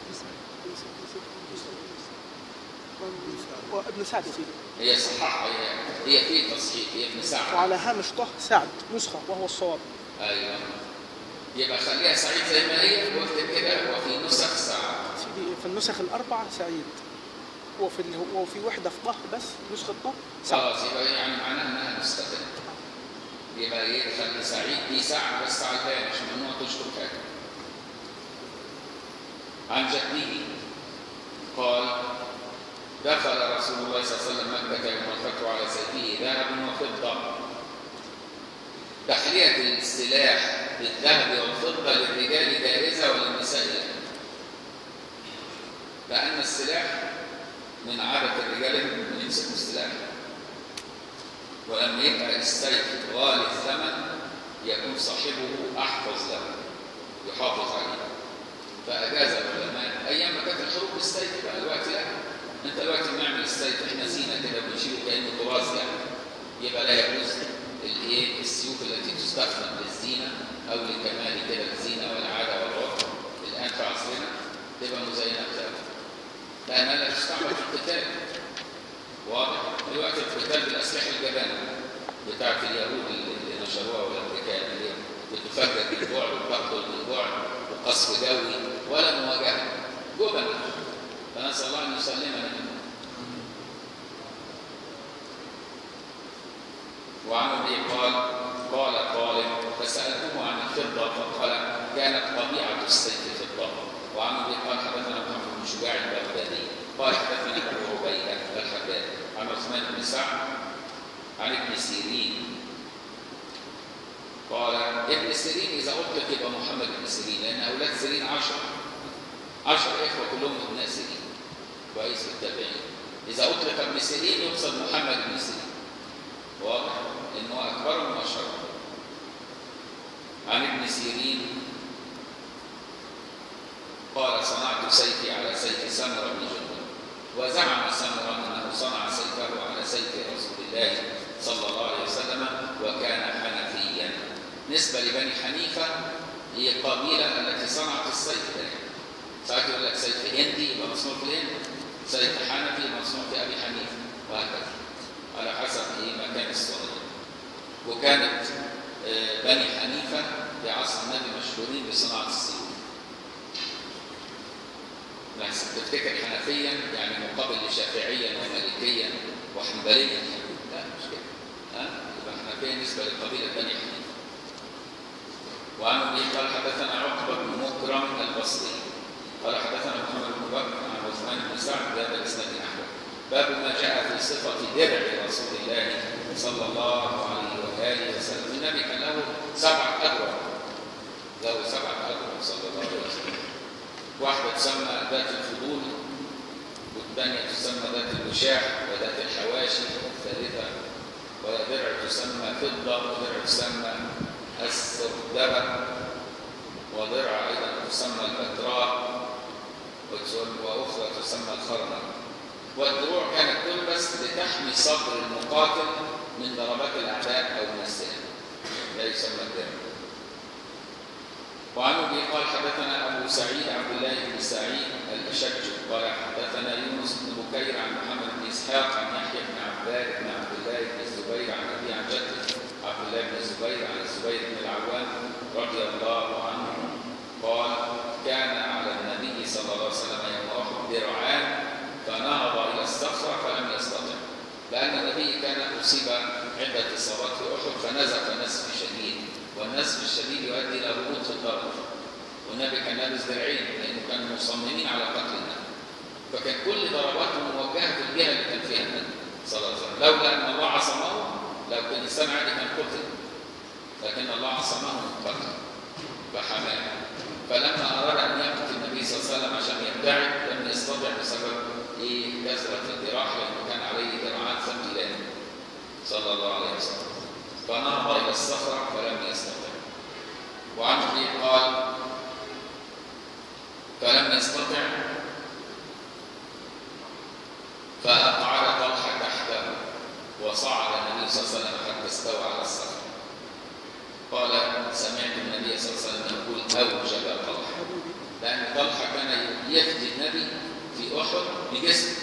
وابن سعد يا سيدي هي صحاح هي هي في تصحيح هي ابن سعد وعلى هامش طه سعد نسخة وهو الصواب ايوه يبقى خليها سعيد زي ما هي واكتب كده وفي نسخ سعد سيدي في النسخ الأربعة سعيد وفي ال- وفي وحدة في طه بس نسخة طه سعد خلاص يبقى يعني معناها انها مستقله يبقى ايه خلي سعيد دي سعد بس على البال مش ممنوع تشكر حاجه عن جده قال دخل رسول الله صلى الله عليه وسلم مكة يوم الفتح على سيفه ذهب وفضة تحلية السلاح بالذهب والفضة للرجال جائزة وللنساء لا لأن السلاح من عادة الرجال أن يمسكوا السلاح ولما يبقى السيف غالي الثمن يكون صاحبه أحفظ له يحافظ عليه فاجاز العلماء ايام ما كانت الحروب بالسيف بقى دلوقتي لا انت دلوقتي بنعمل السيف احنا زينه كده بنشيله كانه تراث يعني يبقى لا يجوز الايه السيوف التي تستخدم للزينه او لكمال كده الزينه والعاده والعرف الان في عصرنا تبقى مزينه بتاعتها لانها لا تستعمل في القتال واضح دلوقتي القتال بالاسلحه الجبانه بتاعت اليهود اللي نشروها والامريكان اللي هي بتفكك بالبعد وتقتل بالبعد وقصف جوي ولا مواجهه جبن فنسال الله ان يسلمنا منه وعن ابي قال قال طالب فسالته عن الفضه فقال كانت طبيعه السيف فضه وعن ابي قال حدثنا محمد بن شجاع البغدادي قال حدثنا ابو عبيده الحداد عن عثمان بن سعد عن ابن سيرين قال ابن سيرين اذا اطلق يبقى محمد بن سيرين لان اولاد سيرين عشره عشر اخوه كلهم ابناء سيرين كويس التابعين اذا اطلق ابن سيرين يقصد محمد بن سيرين واضح انه اكبرهم واشهرهم عن ابن سيرين قال صنعت سيفي على سيف سمره بن جندب وزعم سمره انه صنع سيفه على سيف رسول الله صلى الله عليه وسلم وكان حنفيا نسبه لبني حنيفه هي القبيله التي صنعت السيف ده ساعات يقول لك سيف هندي يبقى مصنوع في الهند سيف حنفي مصنوع في ابي حنيفه وهكذا على حسب ايه مكان الصنع وكانت بني حنيفه في عصر النبي مشهورين بصناعه السيوف بس تفتكر حنفيا يعني مقابل لشافعيا ومالكيا وحنبليا لا مش كده ها يبقى حنفيا بالنسبه لقبيله بني حنيفه وعن ابي قال حدثنا عقبه بن مكرم البصري قال حدثنا محمد بن بكر عن عثمان بن سعد بهذا الاسناد نحوه باب ما جاء في صفه درع رسول الله صلى الله عليه واله وسلم النبي كان له سبعه اذرع له سبعه اذرع صلى الله عليه وسلم واحده تسمى ذات الفضول والثانيه تسمى ذات الوشاح وذات الحواشي والثالثه ودرع تسمى فضه ودرع تسمى السردبه ودرع ايضا تسمى البتراء واخرى تسمى الخرنه والدروع كانت تلبس لتحمي صدر المقاتل من ضربات الاعداء او من السهام لا يسمى الدرع وعن ابي قال حدثنا ابو سعيد عبد الله بن سعيد الاشج قال حدثنا يونس بن بكير عن محمد بن اسحاق عن يحيى بن عباد بن عبد الله بن الزبير عن ابي عن جده عبد الله بن الزبير عن الزبير بن العوام رضي الله عنه قال كان على النبي صلى الله عليه وسلم يوم احد درعان فنهض الى الصخره فلم يستطع لان النبي كان اصيب عده اصابات في احد فنزف نزف شديد والنزف الشديد يؤدي الى هبوط في الضرب والنبي كان لابس درعين لانه كانوا مصممين على قتل النبي فكان كل ضرباته موجهه في الجهه اللي كان فيها النبي صلى الله عليه وسلم لولا ان الله عصمه لو كان انسان عادي كان قتل لكن الله عصمه من القتل فحماه فلما اراد ان يقتل النبي صلى الله عليه وسلم عشان يبتعد لم يستطع بسبب ايه كثره الجراح لانه كان عليه جراحات ثقيلان صلى الله عليه وسلم فنهض الى الصخره فلم يستطع وعن ابي قال فلم يستطع فاقعد طلحه تحته وصعد النبي صلى الله عليه وسلم حتى استوى على الصخره قال سمعت النبي صلى الله عليه وسلم يقول اوجب طلحه لان طلحه كان يفدي النبي في احد بجسمه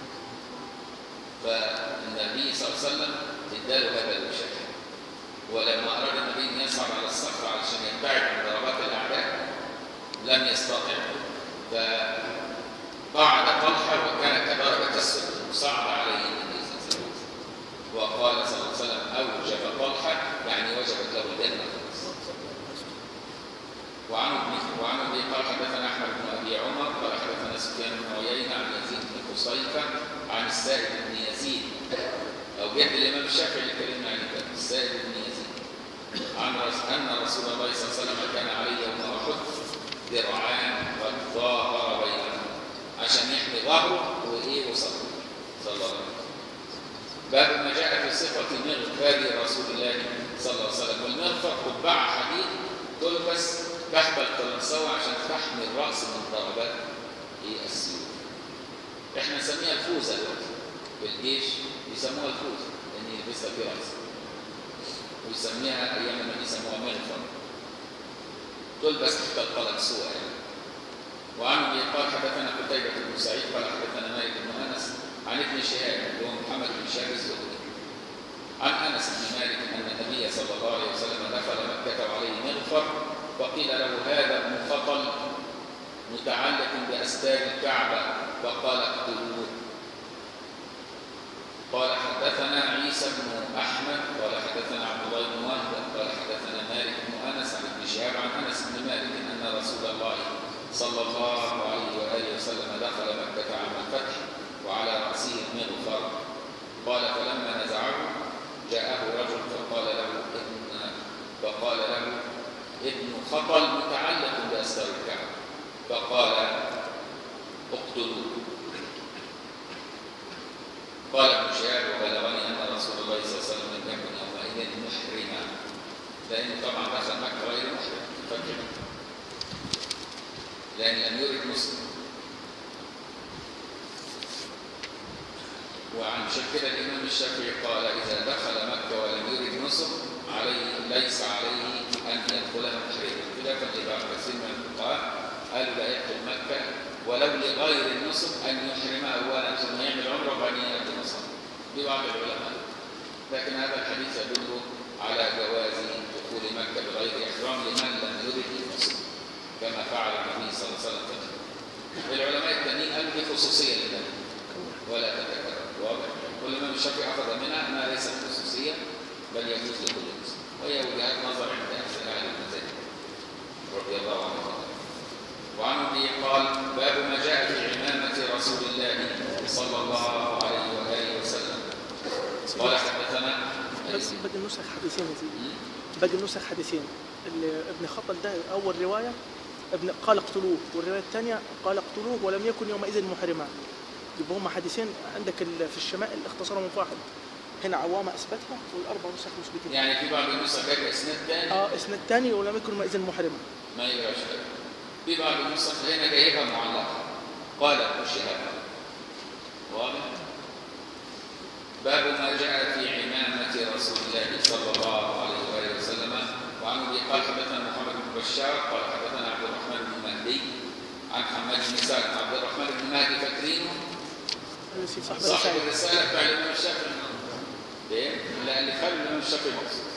فالنبي صلى الله عليه وسلم اداله هذا الوشاح ولما اراد النبي ان يصعد على الصخره علشان يبتعد عن ضربات الاعداء لم يستطع فقعد طلحه وكان كدرجه السجود صعد عليه النبي صلى الله عليه وسلم وقال صلى الله عليه وسلم اوجب طلحه يعني وجبت له الجنه وعن ابن وعن ابي قال حدثنا احمد بن ابي عمر قال حدثنا سفيان بن عيينه عن يزيد بن قصيفه عن السائب بن يزيد او جد الامام الشافعي اللي اتكلمنا عنه كان السائب بن يزيد عن ان رسول الله صلى الله عليه وسلم كان عليه يوم احد درعان قد ظاهر بينهم عشان يحمي ظهره وايه وصدره صلى الله عليه وسلم باب ما جاء في صفه مغفر رسول الله صلى الله عليه وسلم والمغفر قبعه حديد تلبس تحت القلنسوة عشان تحمي الرأس من ضربات إيه السيوف احنا نسميها الفوزة دلوقتي في الجيش يسموها الفوزة لأن يلبسها في رأسه ويسميها أيام النبي يسموها مغفر تلبس تحت القلنسوة يعني وعن ابي قال حدثنا قتيبة بن سعيد قال حدثنا مالك بن انس عن ابن شهاب اللي هو محمد بن شهاب الزهري عن انس بن مالك ان النبي صلى الله عليه وسلم دخل مكة وعليه مغفر فقيل له هذا ابن خطل متعلق باستار الكعبة فقال اقتلوه قال حدثنا عيسى بن احمد قال حدثنا عبد الله بن وهب قال حدثنا مالك بن انس عن ابن شهاب عن انس بن مالك ان رسول الله صلى الله عليه واله وسلم دخل مكه عام الفتح وعلى راسه المغفر قال فلما نزعه جاءه رجل فقال له ابن فقال له ابن خطل متعلق باستار الكعبه فقال اقتلوه قال ابن شهاب وبلغني ان رسول الله صلى الله عليه وسلم لم يكن يومئذ محرما لانه طبعا دخل مكه غير محرم فتح مكه لان لم يرد مسلم وعن كده الامام الشافعي قال اذا دخل مكه ولم يرد نصب عليه ليس عليه ان يدخلها محرما خلافا لبعض كثير من الفقهاء قالوا لا يدخل مكه ولو لغير النصب ان يحرم اولا ثم يعمل عمره وبعدين ياتي نصب لبعض العلماء لكن هذا الحديث يدل على جواز دخول مكه بغير احرام لمن لم يرد النصب كما فعل النبي صلى الله عليه وسلم العلماء التانيين قالوا دي خصوصيه للنبي ولا تتكرر واضح والامام الشافعي اخذ منها انها ليست خصوصيه بل يجوز لكل مسلم وهي وجهات نظر عند اهل المذاهب رضي الله عنهم وعن ابي قال باب ما جاء في عمامه رسول الله صلى الله عليه واله وسلم قال حدثنا بس باقي النسخ حديثين يا سيدي باقي النسخ حديثين اللي ابن خطل ده اول روايه ابن قال اقتلوه والروايه الثانيه قال اقتلوه ولم يكن يومئذ محرما يبقى هم حديثين عندك ال- في الشمائل اختصرهم في واحد هنا عوامه اثبتها والاربع نسخ مثبتين يعني في بعض النسخ جايب اسناد ثاني اه اسناد ثاني ولم يكن يومئذ محرما ما يقراش كده. في بعض النسخ هنا جايبها معلقه قال ابو شهاب واضح باب ما جاء في عمامة رسول الله صلى الله عليه وآله وسلم وعن ابي قال حدثنا محمد بن بشار قال حدثنا عبد الرحمن بن مهدي عن حماد بن سالم عبد الرحمن بن مهدي فاكرينه الذي صاحب صاحب الرسائل الرسالة بتاع الإمام الشافعي ليه؟ لأن خلوا الإمام الشافعي مخصوص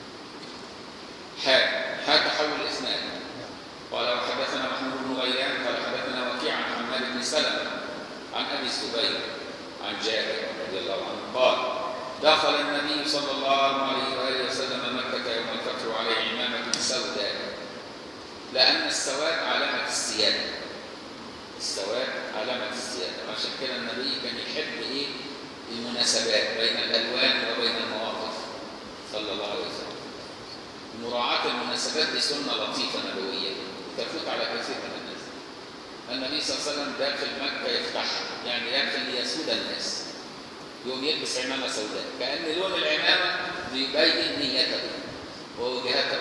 حاء حاء تحول الإسناد قال وحدثنا محمود بن غيلان قال حدثنا وكيع عن حماد بن سلمة عن أبي الزبير عن جابر رضي الله عنه قال دخل النبي صلى الله عليه وآله وسلم مكة يوم الفتح وعليه عمامة سوداء لأن السواد علامة السيادة السواد علامة السيادة عشان كده النبي كان يحب إيه المناسبات بين الألوان وبين المواقف صلى الله عليه وسلم مراعاة المناسبات دي سنة لطيفة نبوية تفوت على كثير من الناس النبي صلى الله عليه وسلم داخل مكة يفتحها يعني داخل ليسود الناس يوم يلبس عمامة سوداء كأن لون العمامة بيبين نيته ووجهته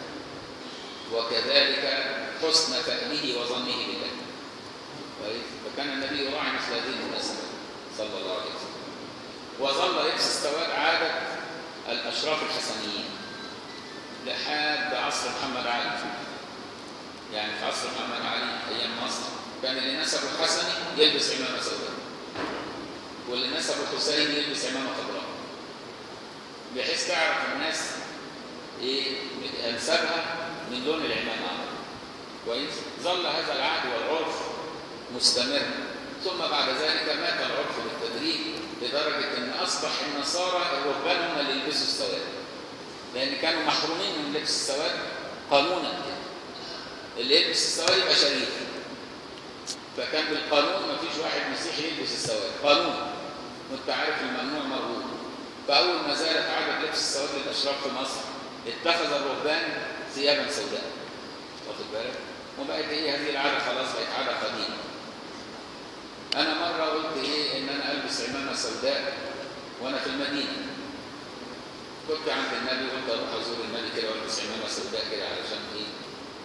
وكذلك حسن فهمه وظنه بالله كويس؟ فكان النبي يراعي مثل هذه المناسبة صلى الله عليه وسلم وظل لبس السواد عادة الأشراف الحسنيين لحد عصر محمد علي يعني في عصر محمد علي أيام مصر كان اللي نسبه الحسني يلبس عمامة سوداء واللي نسبه الحسين يلبس عمامة خضراء بحيث تعرف الناس ايه انسابها من لون العمامة كويس ظل هذا العهد والعرف مستمر ثم بعد ذلك مات العرف بالتدريج لدرجة أن أصبح النصارى الرهبان هم اللي يلبسوا السواد لأن كانوا محرومين من لبس السواد قانونا كده اللي يلبس السواد يبقى شريف فكان بالقانون ما فيش واحد مسيحي يلبس السواد قانون وانت عارف الممنوع مرغوب فأول ما زالت عادة لبس السواد للأشراف في مصر اتخذ الرهبان ثيابا سوداء واخد بالك وبقت ايه هذه العاده خلاص بقت عاده قديمه انا مره قلت ايه ان انا البس عمامه سوداء وانا في المدينه كنت عند النبي قلت اروح ازور النبي كده والبس عمامه سوداء كده علشان ايه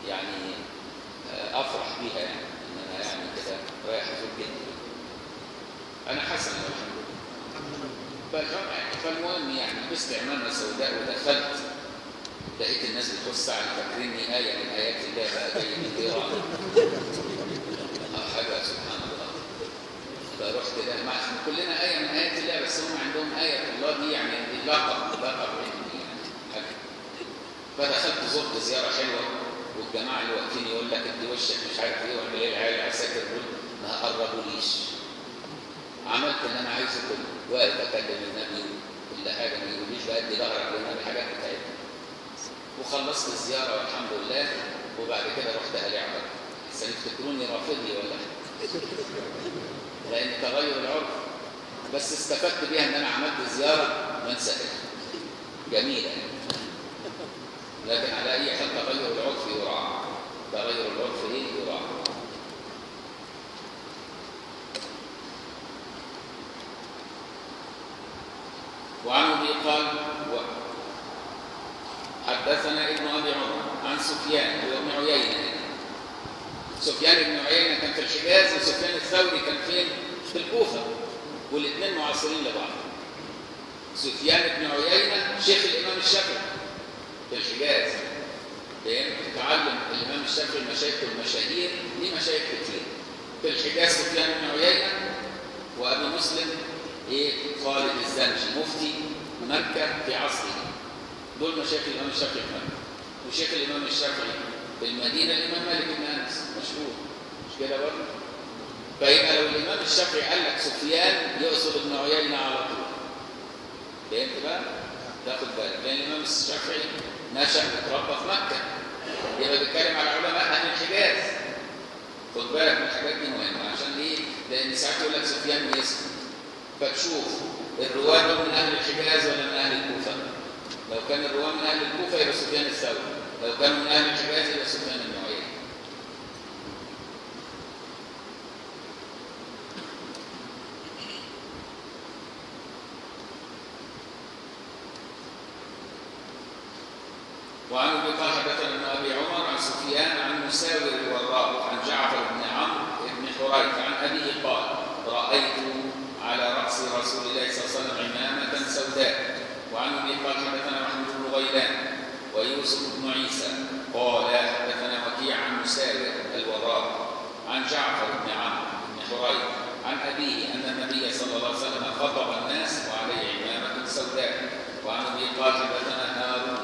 يعني آه، افرح بيها يعني ان انا يعني كده رايح ازور جدي انا حسن والحمد لله فالجمع- فالمهم يعني لبست عمامه سوداء ودخلت لقيت الناس بتوسع لي فاكريني آية من آيات الله بقى جاي من إيران آه، حاجة سبحان الله فرحت كده مع إحنا كلنا آية من آيات الله بس هم عندهم آية الله دي يعني دي لقب لقب يعني حاجة فدخلت زرت زيارة حلوة والجماعة اللي واقفين يقول لك ادي وشك مش عارف ايه واعمل ايه العيال عساكر دول ما قربوليش عملت اللي انا عايزه كله واقف اكلم النبي كل حاجه ما يقوليش بقى ادي ظهرك للنبي الحاجات بتاعتنا وخلصت الزياره والحمد لله وبعد كده رحت قلي عمر بس يفتكروني رافضي ولا حاجة. لان تغير العرف بس استفدت بيها ان انا عملت زياره ما انساهاش جميله يعني لكن على اي حال تغير العرف يراعى تغير العرف ايه يراعى وعن ابي قال و- حدثنا ابن ابي عمر عن سفيان هو ابن عيينه سفيان بن عيينه كان في الحجاز وسفيان الثوري كان فين؟ في الكوفه والاثنين معاصرين لبعض سفيان بن عيينه شيخ الامام الشافعي في الحجاز لأن تعلم الإمام الشافعي المشايخ والمشاهير ليه مشايخ كتير في الحجاز سفيان بن عيينة وأبي مسلم إيه خالد الزنجي مفتي مكة في عصره دول مشايخ الإمام الشافعي في مكة وشيخ الإمام الشافعي في المدينة الإمام مالك بن أنس مشهور مش كده برضه؟ فيبقى لو الإمام الشافعي قال لك سفيان يقصد ابن عيينة على طول فهمت بقى؟ تاخد بالك لأن الإمام الشافعي نشأ وتربى في مكة يبقى بيتكلم على علماء أهل الحجاز خد بالك من الحاجات دي مهمة عشان إيه؟ لأن ساعات يقول لك سفيان بيسكت فتشوف الرواة دول من أهل الحجاز ولا من أهل الكوفة لو كان الرواة من أهل الكوفة يبقى سفيان الثوري لو كانوا من أهل الحجاز يبقى سفيان بن عيينة وعن ابي قال حدثنا ابن ابي عمر عن سفيان عن مساور الوراق عن جعفر بن عمرو بن حريث عن ابيه قال رايت على راس رسول الله صلى الله عليه وسلم عمامه سوداء وعن ابي قال حدثنا محمود بن غيلان ويوسف بن عيسى قال حدثنا وكيع عن مساور الوراق عن جعفر بن عمرو بن حريث عن ابيه ان النبي صلى الله عليه وسلم خطب الناس وعليه عمامه سوداء وعن ابي قال حدثنا هارون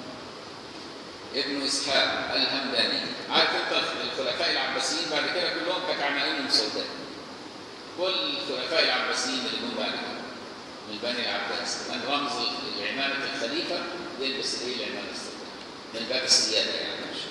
ابن اسحاق الهمداني عارف انت الخلفاء العباسيين بعد كده كلهم كانت عمائمهم سوداء كل الخلفاء العباسيين اللي جم بعد كده من بني العباس كان رمز لعمامه الخليفه يلبس ايه العمامه السوداء من باب السياده يعني مش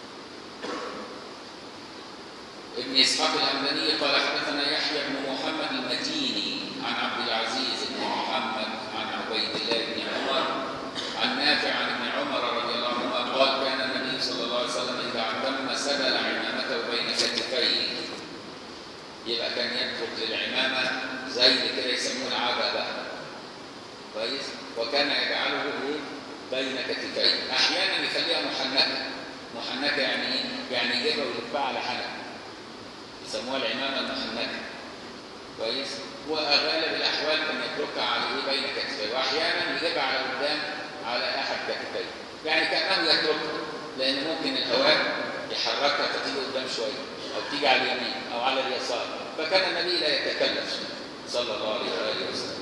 ابن اسحاق الهمداني قال حدثنا يحيى بن محمد المديني عن عبد العزيز بن محمد عن عبيد الله بن عمر عن نافع عن ابن عمر رضي الله عنهما قال كان النبي صلى الله عليه وسلم اذا اعتم سبل عمامته بين كتفيه يبقى كان يترك للعمامه زي كده يسموه العببه كويس وكان يجعله ايه بين كتفيه احيانا يخليها محنكه محنكه يعني ايه؟ يعني يجيبها ويلفها على حنك يسموها العمامه المحنكه كويس وغالب الاحوال كان يتركها على ايه بين كتفيه واحيانا يجيبها على قدام على احد كتفيه يعني كانه يتركها لان ممكن الهواء يحركها فتيجي قدام شويه او تيجي على اليمين او على اليسار فكان النبي لا يتكلف شيء صلى الله عليه واله وسلم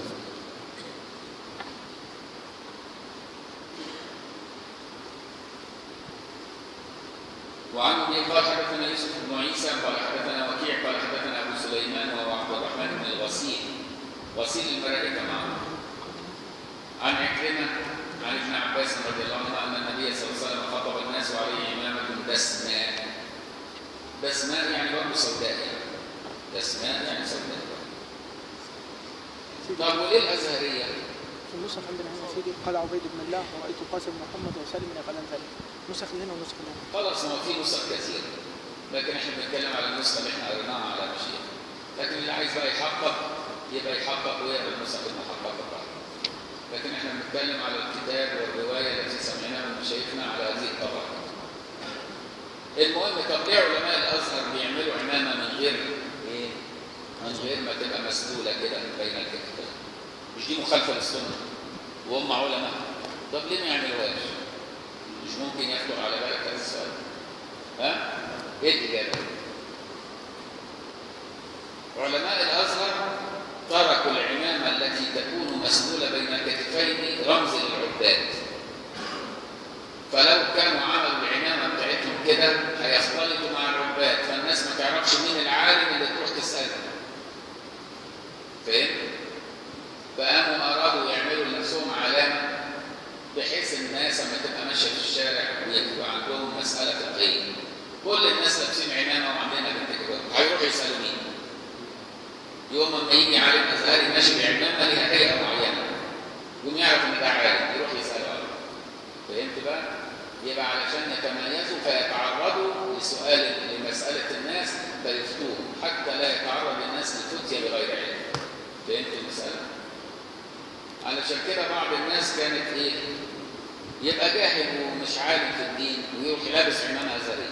وعن ابي قال حدثنا يوسف بن عيسى قال حدثنا وكيع قال حدثنا ابو سليمان وهو عبد الرحمن بن الغسيل غسيل الملائكه معه عن عكرمه عن ابن عباس رضي الله عنه ان النبي صلى الله عليه وسلم خطب الناس وعليه امامه دسماء دسماء يعني برضه سوداء يعني دسماء يعني سوداء طب وليه الازهريه؟ في النسخ عندنا هنا سيدي قال عبيد بن الله ورأيت قاسم بن محمد وسالم يفعلان ذلك نسخ اللي هنا ونسخ اللي هنا خلاص ما في نسخ كثير لكن احنا بنتكلم على النسخه اللي احنا قريناها على مشيئه لكن اللي عايز بقى يحقق يبقى يحقق ويقرا النسخ المحققه بتاعته لكن احنا بنتكلم على الكتاب والروايه التي سمعناها من مشايخنا على هذه الطبقه المهم طب ليه علماء الازهر بيعملوا عمامه من غير ايه؟ من غير ما تبقى مسدوله كده بين الكتفين مش دي مخالفه للسنه وهم علماء طب ليه ما يعملوهاش؟ مش ممكن يخطر على بالك هذا السؤال ها؟ ايه الاجابه؟ علماء الازهر تركوا العمامه التي تكون مسدوله بين الكتفين رمز للعباد فلو كانوا عملوا العمامه بتاعتهم كده هيختلطوا مع العباد فالناس ما تعرفش مين العالم اللي تروح تساله فاهم؟ فقاموا ارادوا يعملوا لنفسهم علامه بحيث الناس لما تبقى ماشيه في الشارع ويبقى عندهم مساله فقهيه كل الناس لابسين عمامه وعندنا بنت كده هيروحوا يسالوا مين؟ يوم ما يجي عالم ازهري ماشي بعمامه ليها هيئه معينه يقوم يعرف ان ده عالم يروح يساله عنه فهمت بقى؟ يبقى علشان يتميزوا فيتعرضوا لسؤال لمساله الناس فيفتوهم حتى لا يتعرض الناس للفتيا بغير علم فهمت المساله؟ علشان كده بعض الناس كانت ايه؟ يبقى جاهل ومش عالم في الدين ويروح لابس عمامه ازهريه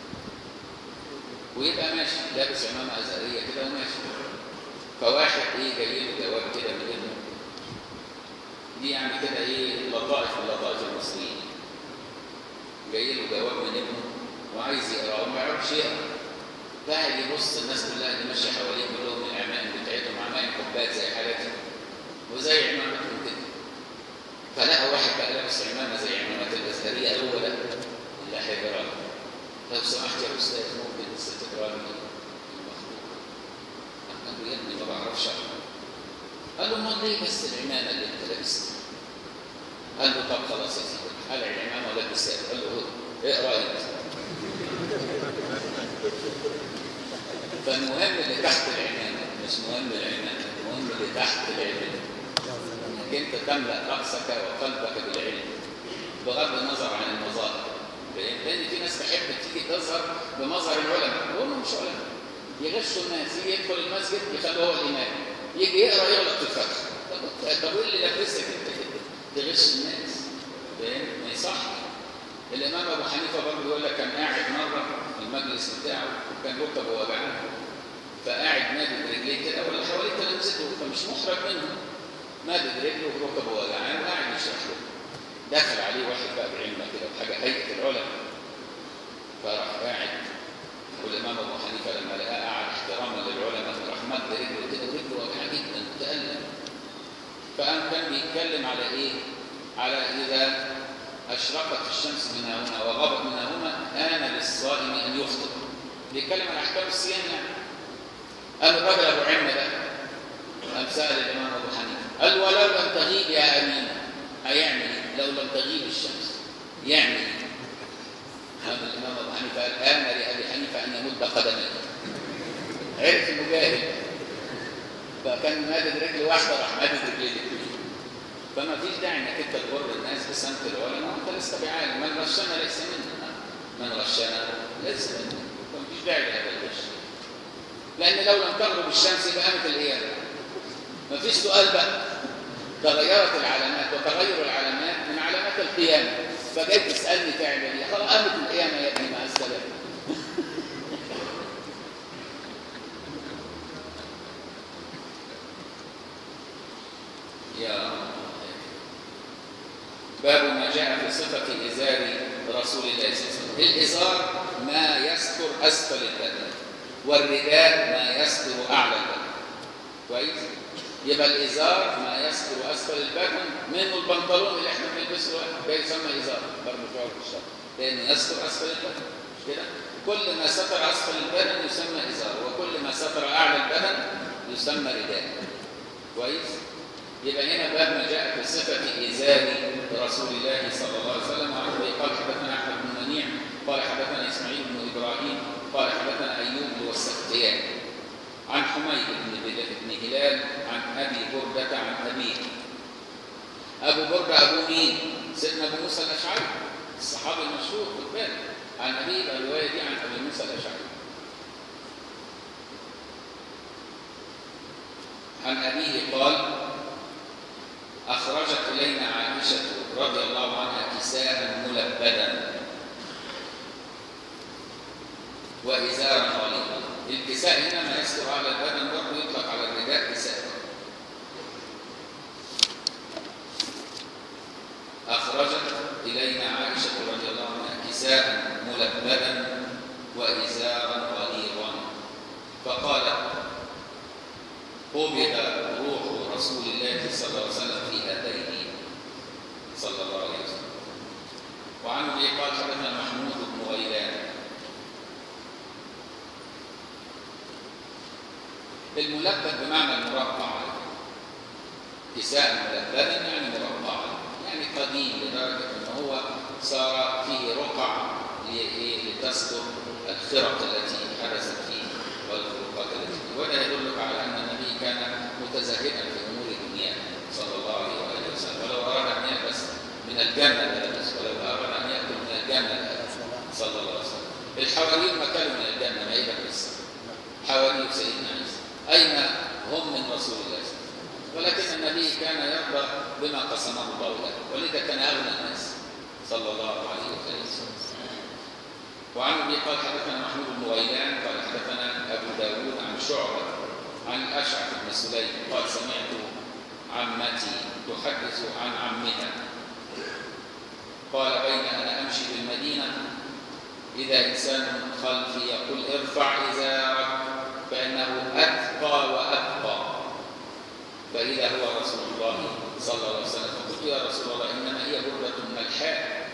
ويبقى ماشي لابس عمامه ازهريه كده وماشي فواحد ايه جاي له جواب كده من ابنه دي يعني كده ايه لطائف من لطائف المصريين جاي له جواب من ابنه وعايز يقراه وما يعرفش يقرا قاعد يبص الناس كلها اللي ماشيه حواليه كلهم العمائم بتاعتهم عمائم كوبات زي حالاتي وزي عمامتهم كده فلقى واحد بقى لابس عمامه زي عمامات الازهريه قال هو ده اللي هيقرا لو سمحت يا استاذ ممكن بس تقرا لي قال له يا ابني ما بعرفش اقرا قال له امال ليه بس العمامه اللي انت لابسها قال له طب خلاص يا سيدي قلع العمامه ولبسها قال له هو اقرا انت فالمهم اللي تحت العمامه مش مهم العمامه المهم اللي تحت العلم انك انت تملا راسك وقلبك بالعلم بغض النظر عن المظاهر لان في ناس تحب تيجي تظهر بمظهر العلماء وهم مش علماء يغشوا الناس يجي يدخل المسجد يخلوه هو الامام يجي يقرا يغلط في الفتح طب طب ايه اللي لبسك انت كده تغش الناس فاهم ما يصح الامام ابو حنيفه برضه يقول لك كان قاعد مره في المجلس بتاعه وكان ركبه وجعان فقاعد مادد رجليه كده ولا حواليه تلامذته فمش محرج منهم مادد رجله وركبه وجعان وقاعد يشرح له دخل عليه واحد بقى بعلمه كده بحاجه هيئه العلماء فراح قاعد والامام ابو حنيفه لما لقاه قاعد احتراما للعلماء راح مد رجله كده ورجله وجعان جدا متالم فقام كان بيتكلم على ايه؟ على اذا اشرقت الشمس من هنا وغابت من هنا آن للصائم ان يفطر بيتكلم عن احكام الصيام يعني قال الراجل ابو علم ده قام سال الامام ابو حنيفه قال ولو لم تغيب يا امين هيعمل ايه؟ لو لم تغيب الشمس يعمل ايه؟ قام الامام ابو حنيفه قال آن لابي حنيفه ان يمد قدميه عرف انه جاهل فكان مادد رجل واحده راح مادد رجليه الاثنين فما فيش داعي انك انت تغر الناس بسمت العلماء وانت لست بعالم من غشنا ليس منا من غشنا ليس منا فما فيش داعي لهذا الغش لان لو لم تغرب الشمس يبقى قامت القيامه ما فيش سؤال بقى تغيرت العلامات وتغير العلامات من علامات القيامه فجاي تسالني تعمل ايه خلاص قامت القيامه يا ابني مع السلامه يا باب ما جاء في صفة إزار رسول الله صلى الله عليه وسلم الإزار ما يستر أسفل البدن والرداء ما يستر أعلى البدن كويس يبقى الإزار ما يستر أسفل البدن منه البنطلون اللي احنا بنلبسه ده يسمى إزار برضه في عرف الشرع لأنه يستر أسفل البدن مش كده كل ما ستر أسفل البدن يسمى إزار وكل ما ستر أعلى البدن يسمى رداء كويس يبقى هنا باب ما جاء في صفة إزار رسول الله صلى الله عليه وسلم عن قال حدثنا أحمد بن منيع قال حدثنا إسماعيل بن إبراهيم قال حدثنا أيوب والسختيان عن حميد بن بن هلال عن أبي بردة عن أبيه أبو بردة أبو مين؟ سيدنا أبو موسى الأشعري الصحابي المشهور خد بالك عن أبيه الرواية دي عن أبي موسى الأشعري عن أبيه قال أخرجت إلينا عائشة رضي الله عنها كساء ملبدا وإزارا غليظا الكساء هنا ما يستر على البدن برضه يطلق على الرداء كساء أخرجت إلينا عائشة رضي الله عنها كساء ملبدا وإزارا غليظا فقالت قبض روح رسول الله صلى الله عليه وسلم في هذين صلى الله عليه وسلم وعن ابي قال حدثنا محمود بن غيلان الملبد بمعنى المربع كساء ملبدا يعني مربعا يعني قديم لدرجه ان هو صار فيه رقع لتستر الخرق التي حدثت فيه والفروقات التي فيه وده يدلك على ان النبي كان متزهدا في امور الدنيا صلى الله عليه واله وسلم ولو اراد ان يلبس من الجنه لبس ولو اراد ان ياكل من الجنه لبس صلى الله عليه وسلم الحواريون ما كانوا من الجنه ما ايه لسه حواري سيدنا عيسى اين هم من رسول الله صلى الله عليه وسلم ولكن النبي كان يرضى بما قسمه الله له ولذا كان اغنى الناس صلى الله عليه وسلم وعن ابي قال حدثنا محمود بن غيلان قال حدثنا ابو داود عن شعبه عن الاشعث بن سليم قال سمعت عمتي تحدث عن عمها قال بين انا امشي بالمدينه اذا انسان خلفي يقول ارفع ازارك فانه اتقى واتقى فاذا هو رسول الله صلى الله عليه وسلم فقلت يا رسول الله انما هي برده ملحاء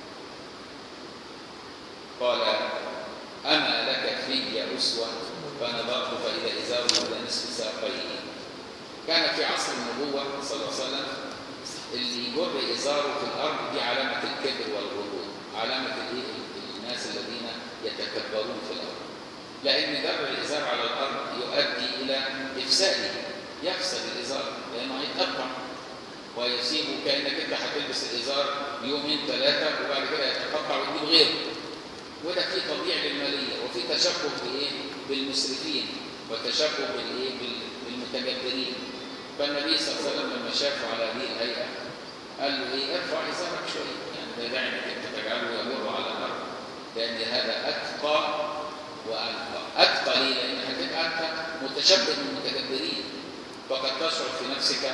قال أما لك في أسوة فنظرت فإذا إزاره إلى نصف ساقيه كان في عصر النبوة صلى الله عليه وسلم اللي يجر إزاره في الأرض دي علامة الكبر والغرور علامة الناس الذين يتكبرون في الأرض لأن جر الإزار على الأرض يؤدي إلى إفساده يفسد الإزار لأنه هيتقطع ويسيبه كأنك أنت هتلبس الإزار يومين ثلاثة وبعد كده يتقطع ويجيب غيره وده فيه تضييع للمالية وفي تشبه بإيه؟ بالمسرفين وتشبه بالإيه؟ بالمتجبرين فالنبي صلى الله عليه وسلم لما شافه على هذه الهيئة قال له إيه ارفع إزارك شوية يعني ده داعي إنك أنت تجعله يمر على الأرض لأن هذا أتقى وأنقى أتقى ليه؟ لأن هتبقى أنت متشبه بالمتجبرين فقد تشعر في نفسك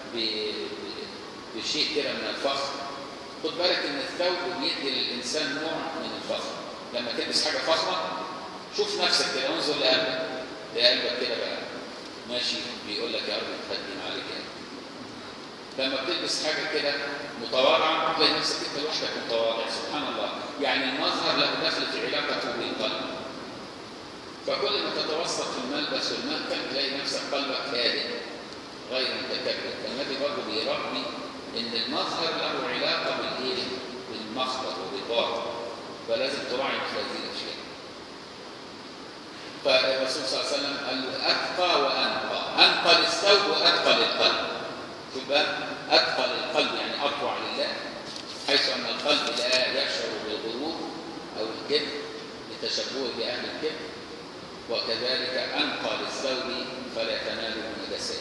بشيء كده من الفخر خد بالك ان الثوب بيدي للانسان نوع من الفخر لما تلبس حاجه فخمه شوف نفسك كده انظر لقلبك لقلبك كده بقى ماشي بيقول لك يا رب تخدم عليك يعني. لما بتلبس حاجه كده متواضعه تلاقي نفسك انت لوحدك متواضع سبحان الله يعني المظهر له دخل في علاقته بالقلب فكل ما تتوسط في الملبس والمأكل تلاقي نفسك قلبك هادئ غير متكبر فالنبي برضه بيربي ان المظهر له علاقه بالايه؟ بالمخبر وبالباطن فلازم تراعي مثل هذه الاشياء. فالرسول صلى الله عليه وسلم قال له اتقى وانقى، انقى للثوب واتقى للقلب. شوف بقى اتقى للقلب يعني اطوع لله حيث ان القلب لا يشعر بالغرور او الكبر لتشبهه باهل الكبر وكذلك انقى للثوب فلا تناله نجسات.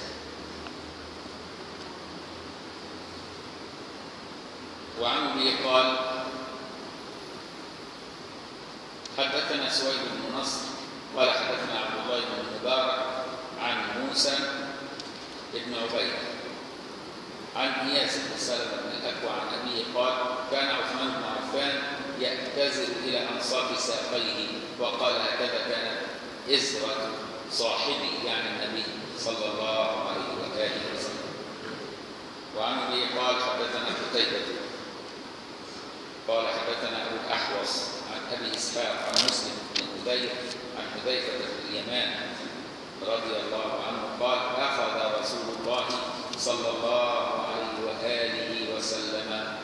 وعن ابي قال حدثنا سويد بن نصر قال حدثنا عبد الله بن المبارك عن موسى بن عبيد عن اياس بن سلمه بن الاكوع عن ابيه قال كان عثمان بن عفان يعتذر الى انصاف ساقيه وقال هكذا كانت ازره صاحبي يعني النبي صلى الله عليه واله وسلم وعن ابي قال حدثنا قتيبة قال حدثنا ابو الاحوص عن ابي اسحاق عن مسلم بن هدير عن حذيفه بن اليمان رضي الله عنه قال اخذ رسول الله صلى الله عليه واله وسلم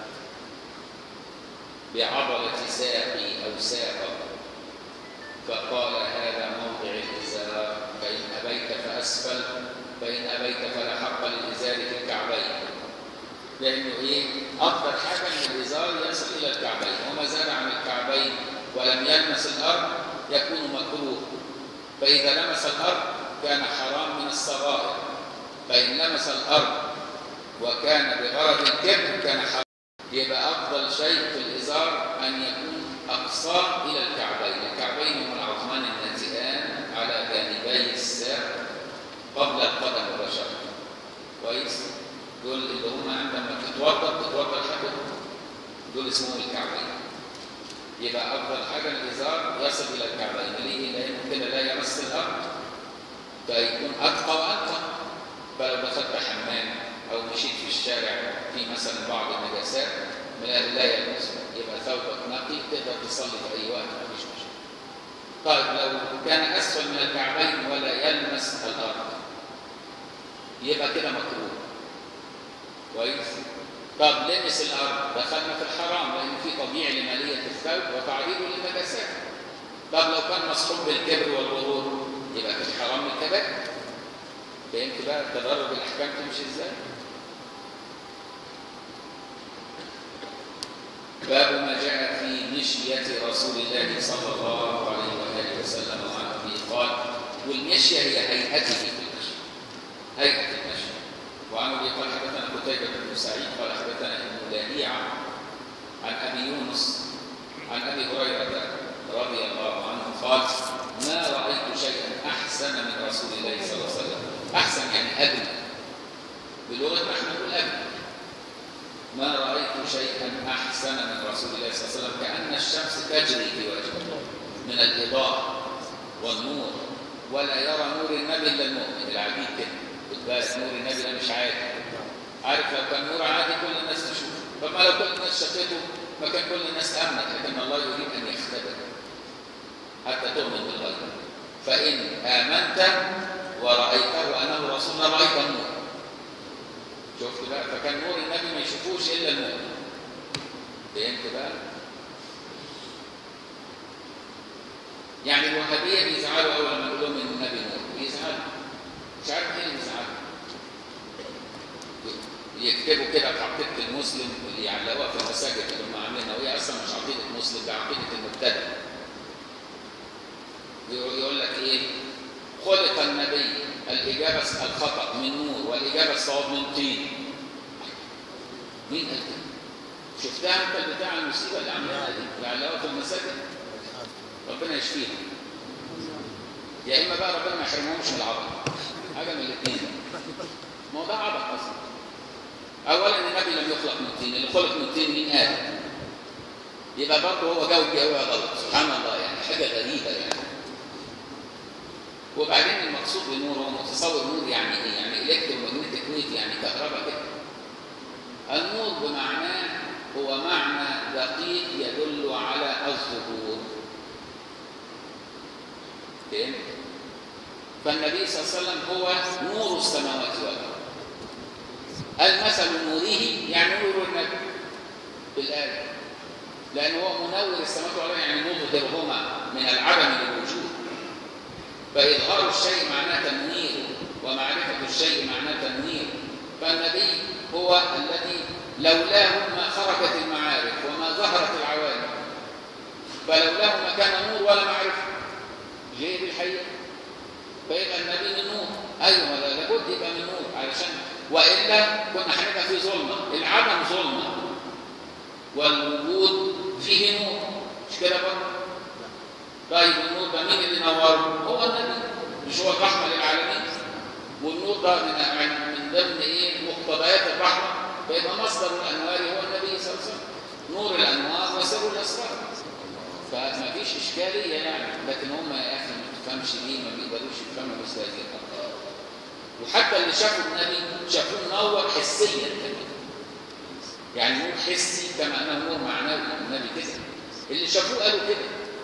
بعضلة ساقي او ساقه فقال هذا موضع الازار فان ابيت فاسفل فان ابيت فلا حق للازار في الكعبين لانه ايه افضل حاجه ان الازار يصل الى الكعبين وما زال عن الكعبين ولم يلمس الارض يكون مكروه فاذا لمس الارض كان حرام من الصغائر فان لمس الارض وكان بغرض الكبر كان حرام يبقى افضل شيء في الازار ان يكون اقصاه الى الكعبين الكعبين هم العظمان دول اللي هم عندما تتوضا تتوضا لحد دول اسمهم الكعبين يبقى افضل حاجه الازار يصل الى الكعبين ليه؟ لانه كده لا يمس الارض فيكون اتقى واتقى فلو دخلت حمام او مشيت في الشارع في مثلا بعض النجاسات لا لا يلمس يبقى ثوبك نقي تقدر تصلي في اي وقت ما فيش مشكله. طيب لو كان اسفل من الكعبين ولا يلمس الارض يبقى كده مكروه. كويس؟ طب لمس الارض دخلنا في الحرام لان في تضييع لماليه الثوب وتعريضه للنجاسات. طب لو كان مصحوب بالكبر والغرور يبقى في الحرام من الكبائر. فهمت بقى تدرج الاحكام تمشي ازاي؟ باب ما جاء في مشية رسول الله صلى الله عليه وآله وسلم وعنه قال والمشية هي هيئته في المشي هيئة المشي وعن ابي قال حدثنا قتيبة بن سعيد قال حدثنا ابن لهيعة عن ابي يونس عن ابي هريرة رضي الله عنه قال ما رأيت شيئا أحسن من رسول الله صلى الله عليه وسلم أحسن يعني أجمل بلغتنا احنا نقول أجمل ما رأيت شيئا أحسن من رسول الله صلى الله عليه وسلم كأن الشمس تجري في وجهه من الإضاءة والنور ولا يرى نور النبي إلا المؤمن العبيد كده خد بالك نور النبي ده مش عادي عارف لو كان نور عادي كل الناس تشوفه فما لو كل الناس شافته ما كان كل الناس آمنت لكن الله يريد أن يختبر حتى تؤمن بالغيب فإن آمنت ورأيته أنه رسول الله رأيت النور شفت بقى فكان نور النبي ما يشوفوش الا المؤمن فهمت بقى يعني الوهابيه بيزعلوا اول لما نقول لهم ان النبي نور بيزعلوا مش عارف ايه اللي بيزعلوا يكتبوا كده في عقيده المسلم اللي يعلقوها في المساجد اللي هم عاملينها وهي اصلا مش عقيده مسلم ده عقيده المبتدع يقول لك ايه خلق النبي الإجابة الخطأ من نور والإجابة الصواب من طين مين قال كده؟ شفتها انت بتاع المصيبة اللي عملها دي اللي علقوها في المساجد ربنا يشفيها يا إما بقى ربنا ما يحرمهمش من العبط حاجة من الاثنين ما هو ده عبط أصلا أولا النبي لم يخلق من طين اللي خلق من طين مين آدم يبقى برضه هو جاوب جواب غلط سبحان الله يعني حاجة غريبة يعني وبعدين المقصود بالنور هو متصور نور يعني ايه؟ يعني الكترومagnetic ويف يعني كهرباء كده. النور بمعناه هو معنى دقيق يدل على الظهور. فهمت؟ فالنبي صلى الله عليه وسلم هو نور السماوات والارض. المثل نوره يعني نور النبي بالآية. لأنه هو منور السماوات والارض يعني مظهرهما من العدم للوجود. فإظهار الشيء معناه تنوير ومعرفة الشيء معناه تنوير فالنبي هو الذي لولاه ما خرجت المعارف وما ظهرت العوالم فلولاه ما كان نور ولا معرفة جاي بالحقيقة فيبقى النبي من نور أيوه لابد يبقى من نور علشان وإلا كنا هنبقى في ظلمة العدم ظلمة والوجود فيه نور مش كده برضه طيب النور ده مين اللي نوره؟ هو النبي مش هو الرحمه للعالمين والنور ده من من ضمن ايه مقتضيات الرحمه فيبقى مصدر الانوار هو النبي صلى الله عليه وسلم نور الانوار وسر الاسرار فما فيش اشكاليه يعني لكن هم يا اخي ما تفهمش ليه ما بيقدروش يفهموا مثل هذه الامر وحتى اللي شافوا النبي شافوه منور حسيا كمان يعني نور حسي كما انه نور معنوي النبي كده اللي شافوه قالوا كده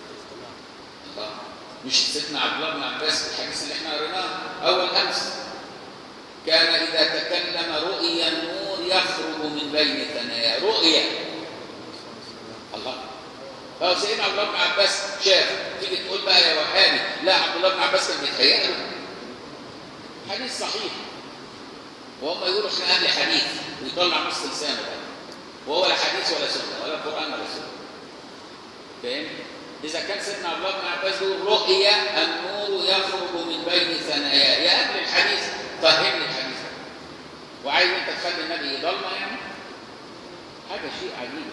مش سيدنا عبد الله بن عباس في الحديث اللي احنا قريناه اول امس كان اذا تكلم رؤيا النور يخرج من بين ثنايا رؤيا الله فهو سيدنا عبد الله بن عباس شاف تيجي تقول بقى يا وهابي لا عبد الله بن عباس كان بيتهيأ له حديث صحيح وهم يقولوا احنا اهل حديث ويطلع نص لسانه بقى وهو لا حديث ولا سنه ولا قران ولا سنه فاهم؟ إذا كان سيدنا عبد الله بن عباس يقول رؤيا النور يخرج من بين ثناياه يا أهل الحديث فهمني الحديث وعايز أنت تخلي النبي ضلمة يعني هذا شيء عجيب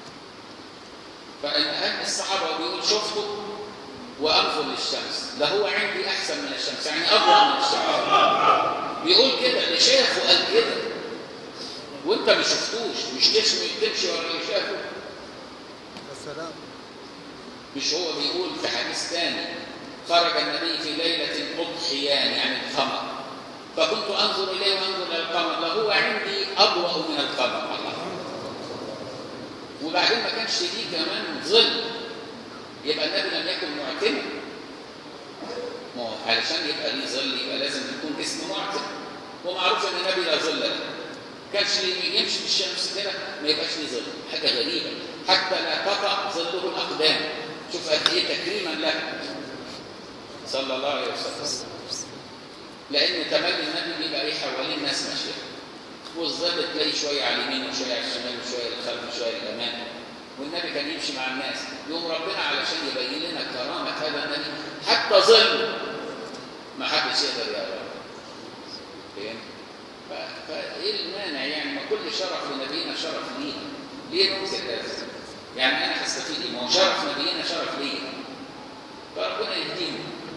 فإن أهل الصحابة بيقول شفته وأنظر للشمس ده هو عندي أحسن من الشمس يعني أفضل من الشمس بيقول كده اللي شافه قال كده وانت ما شفتوش مش تشمي تمشي ورا اللي شافه يا سلام مش هو بيقول في حديث ثاني خرج النبي في ليلة أضحيان يعني القمر فكنت أنظر إليه وأنظر إلى القمر لهو عندي أضوأ من القمر الله وبعدين ما كانش ليه كمان ظل يبقى النبي لم يكن معتما ما هو علشان يبقى ليه ظل يبقى لازم يكون اسمه معتم ومعروف ان النبي لا ظل له كانش ليه يمشي في الشمس كده ما يبقاش ليه ظل حاجه غريبه حتى لا تقع ظله الاقدام شوف قد ايه تكريما له صلى الله عليه وسلم لان تملي النبي بيبقى ايه حوالين الناس ماشيه والظل تلاقي شويه على اليمين وشويه على الشمال وشويه للخلف وشويه للامام والنبي كان يمشي مع الناس يوم ربنا علشان يبين لنا كرامه هذا النبي حتى ظل ما حدش يقدر يقرا فاهم ف- فايه المانع يعني ما كل شرف لنبينا شرف لينا ليه نمسك هذا يعني انا هستفيد ايه ما هو شرف نبينا شرف لينا فربنا يهدينا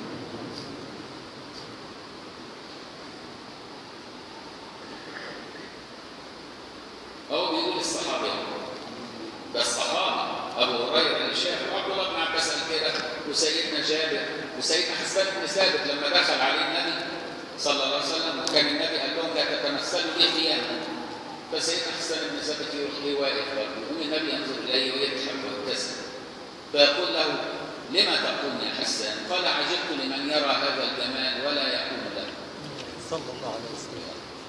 هو بيقول الصحابي ده الصحابي ابو هريره اللي شافه وعبد الله بن عباس قال كده وسيدنا جابر وسيدنا حسان بن ثابت لما دخل عليه النبي صلى الله عليه وسلم وكان النبي قال لهم لا تتمثلوا لي قياما فسيدنا حسان بن ثابت يروح ليه واقف برضه يقوم النبي ينظر اليه ويضحك ويبتسم فيقول له لما تقوم يا حسان؟ قال عجبت لمن يرى هذا الجمال ولا يقوم له صلى الله عليه وسلم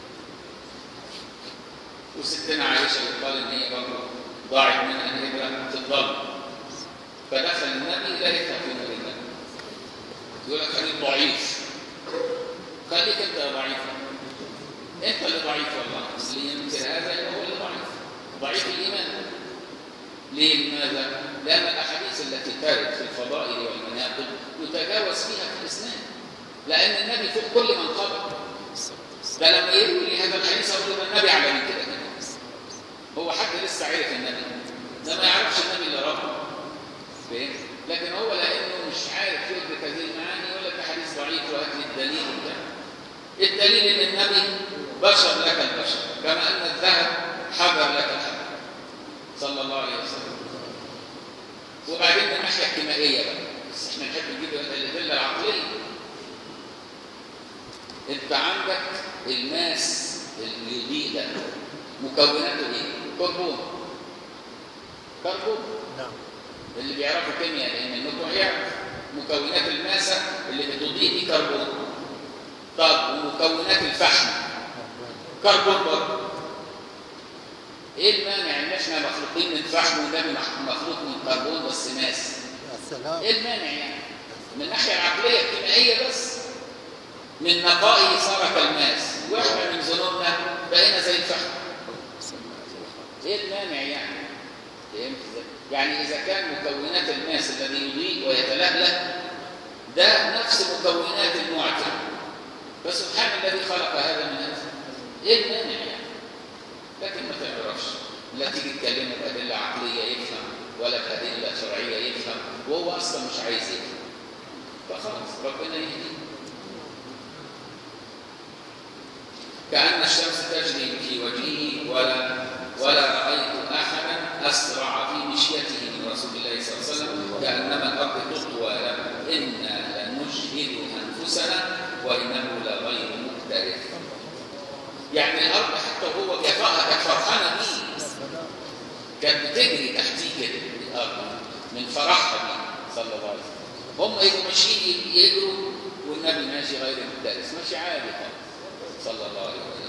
وستنا عائشه يقال ان هي برضه ضاعت منها الهجره في الظلم فدخل النبي لقيتها في نور الله يقول لك خليك ضعيف خليك انت يا ضعيف انت اللي ضعيف والله اللي ينكر هذا يبقى هو اللي ضعيف ضعيف الايمان ليه لماذا؟ لان الاحاديث التي ترد في الفضائل والمناقب يتجاوز فيها في الاسلام لان النبي فوق كل من قبل ده لما يروي لي هذا الحديث اقول له النبي اعلى من كده كده هو حد لسه عرف النبي ده ما يعرفش النبي الا ربه فاهم لكن هو لانه مش عارف يدرك هذه المعاني يقول لك ده حديث ضعيف وهات لي الدليل وبتاع الدليل ان النبي بشر لك البشر كما ان الذهب حجر لك الحجر صلى الله عليه وسلم وبعدين من الناحيه الكيميائيه بقى بس احنا نحب نجيب الادله العقليه انت عندك الماس اليودي ده مكوناته ايه؟ كربون كربون نعم اللي بيعرفوا كيمياء لان النجوم يعرف مكونات الماسه اللي بتضيء دي كربون طب ومكونات الفحم كربون برضه ايه المانع ان احنا مخلوقين من فحم وده مخلوق من كربون بس ماس يا سلام ايه المانع يعني من الناحيه العقليه الكيميائيه بس من نقائه صار كالماس واحنا من ذنوبنا بقينا زي الفحم ايه المانع يعني فهمت ازاي؟ يعني اذا كان مكونات الماس الذي يضيء ويتلألأ ده نفس مكونات المعتم فسبحان الذي خلق هذا من هذا ايه المانع يعني لكن ما تعرفش لا تيجي تكلمه بأدلة عقلية يفهم ولا بأدلة شرعية يفهم وهو أصلا مش عايز يفهم فخلاص ربنا يهديه كأن الشمس تجري في وجهه ولا ولا رأيت أحدا أسرع في مشيته من رسول الله صلى الله عليه وسلم كأنما الأرض تطوى له إنا لنجهد أنفسنا وإنه لغير مقترف يعني الأرض حتى وهو بيقرأها كانت فرحانة بيه يا سلام كانت بتجري تحتيه كده الأرض من فرحها بيه صلى الله عليه وسلم هم يبقوا ماشيين يجروا والنبي ماشي غير مقترف ماشي عادي خالص صلى الله عليه وسلم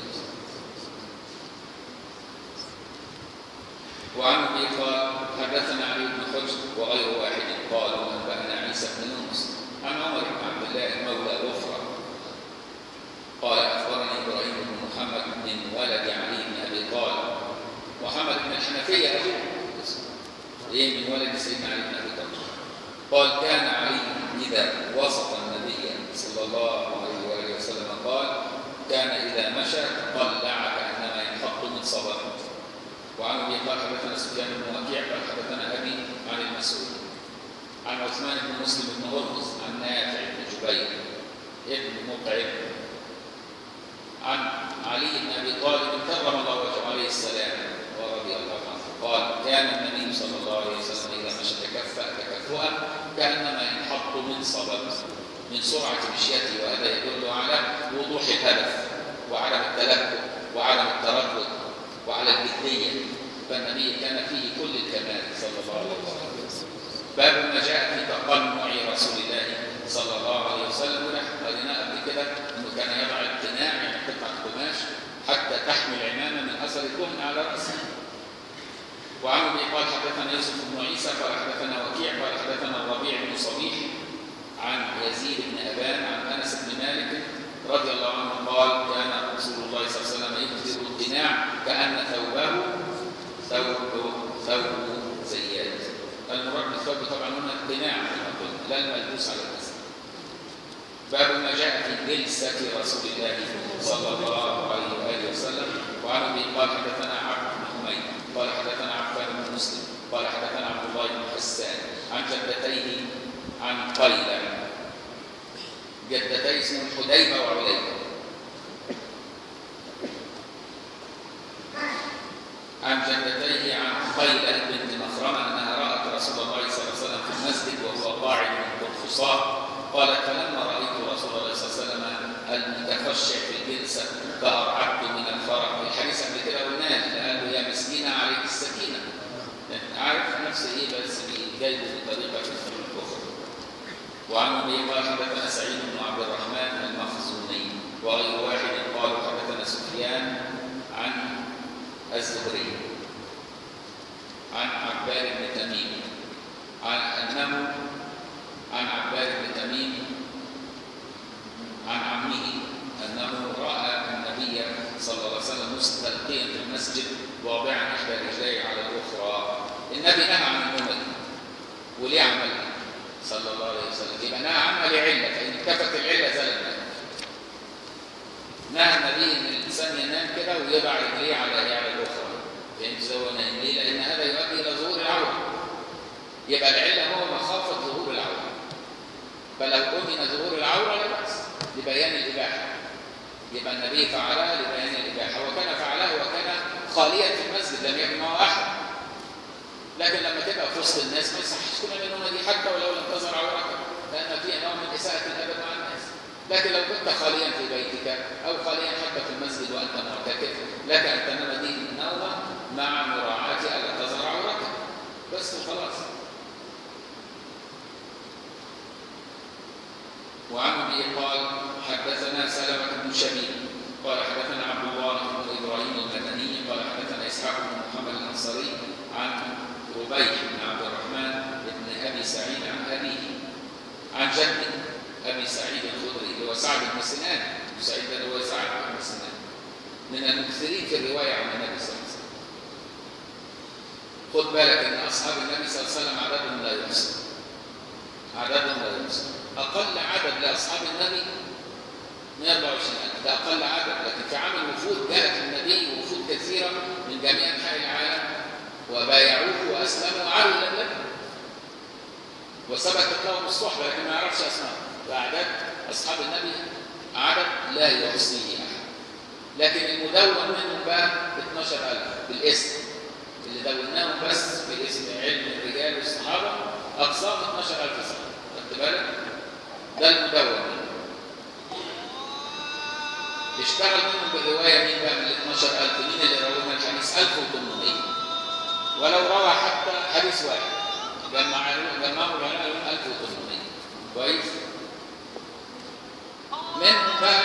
وعن ابي قال حدثنا علي بن حجر وغير واحد قالوا انبانا عيسى بن يونس عن عمر بن عبد الله مولى غفرة قال اخبرني ابراهيم بن محمد من ولد علي بن ابي طالب محمد بن الحنفيه ابوه ايه من ولد سيدنا علي بن ابي طالب قال كان علي اذا وسط النبي صلى الله عليه واله وسلم قال كان اذا مشى طلع كانما ينحط من صباح وعن ابي قال حدثنا سفيان بن وكيع قال حدثنا ابي عن المسعود عن عثمان بن مسلم بن هرمز عن نافع بن جبير ابن مطعم عن علي بن ابي طالب كرم الله وجهه عليه السلام ورضي الله عنه قال كان النبي صلى الله عليه وسلم اذا مشى تكفأ تكفؤا كانما ينحط من صبب من سرعه مشيته وهذا يدل على وضوح الهدف وعدم التلكؤ وعدم التردد وعلى الجديه فالنبي كان فيه كل الكمال صلى الله عليه وسلم باب ما جاء في تقنع رسول الله صلى الله عليه وسلم ونحن قلنا قبل كده انه كان يضع القناع يعني قطعه قماش حتى تحمل عمامه من اثر الدهن على راسه. وعن ابي قال حدثنا يوسف بن عيسى قال حدثنا وكيع قال حدثنا الربيع بن صبيح عن يزيد بن ابان عن انس بن مالك رضي الله عنه قال كان رسول الله صلى الله عليه وسلم يكثر القناع كان ثوبه ثوب ثوب زياد. المراد بالثوب طبعا هنا القناع لا الملبوس على الجسد. باب ما جاء في جلسة رسول الله صلى الله عليه وآله وسلم وعن أبي قال حدثنا عبد بن حميد قال حدثنا عفان بن مسلم قال حدثنا عبد الله بن حسان عن جدتيه عن قيلة جدتي اسمهم حديبة وعليبة عن جدتيه عن قيلة بنت مخرمة أنها رأت رسول الله صلى الله عليه وسلم في المسجد وهو قاعد بالخصاء قالت فلما رأيت رسول الله صلى الله عليه وسلم المتخشع في الجلسة فأرعبت من الفرح الحديث قبل كده قلناه قال له يا مسكينة عليك السكينة عارف نفس ايه بس جايبه بطريقة أخرى وعن ابي قال حدثنا سعيد بن عبد الرحمن المخزومي وغير واحد قالوا حدثنا سفيان عن الزهري عن عباد بن تميم عن انه عن عباد بن تميم عن عمه انه راى النبي صلى الله عليه وسلم مستلقيا في المسجد واضعا احدى رجليه على الاخرى النبي نهى عن النوم وليه عملها صلى الله عليه وسلم يبقى نهى عنها لعله فان اكتفت العله زال النهي نهى النبي ان الانسان ينام كده ويضع رجليه على على الاخرى فهمت ازاي هو نايم ليه؟ لان هذا يؤدي الى ظهور العوره يبقى العله هو مخافه ظهور العوره فلو امن ظهور العوره لا باس لبيان الاباحه يبقى النبي فعلها لبيان الاباحه وكان فعلها وكان خاليا في المسجد لم يكن معه احد لكن لما تبقى في وسط الناس ما يصحش تكون النومه دي حتى ولو لم تظهر عورتك لان فيها نوع من اساءه الادب مع الناس لكن لو كنت خاليا في بيتك او خاليا حتى في المسجد وانت معتكف لك ان تنام دي النوم مع مراعاه الا تظهر عورتك بس وخلاص وعن ابي قال حدثنا سلمة بن شبيب قال حدثنا عبد الله بن ابراهيم المدني قال حدثنا اسحاق بن محمد الانصاري عن ربيع بن عبد الرحمن بن ابي سعيد عن ابيه عن جده ابي سعيد الخدري اللي هو سعد بن سنان سعيد اللي هو سعد بن سنان من المكثرين في الروايه عن النبي صلى الله عليه وسلم خد بالك ان اصحاب النبي صلى الله عليه وسلم عددهم لا يحصى عددهم لا يحصى اقل عدد لاصحاب النبي 124000 ده اقل عدد لكن في عام الوفود جاءت النبي وفود كثيره من جميع انحاء العالم وبايعوه واسلموا وعادوا الى النبي وثبتت لهم الصحبه لكن ما يعرفش اسمائهم فاعداد اصحاب النبي عدد لا يحصيه احد لكن المدون منهم بقى 12000 بالاسم اللي دوناهم بس باسم علم الرجال والصحابه اقسام 12000 سنه خدت بالك ده المدون منهم اشتغل منهم بالروايه مين بقى من ال 12000 مين اللي روى لنا الحديث 1800 ولو روى حتى حديث واحد جمع جمعوا العلماء 1800 كويس منهم بقى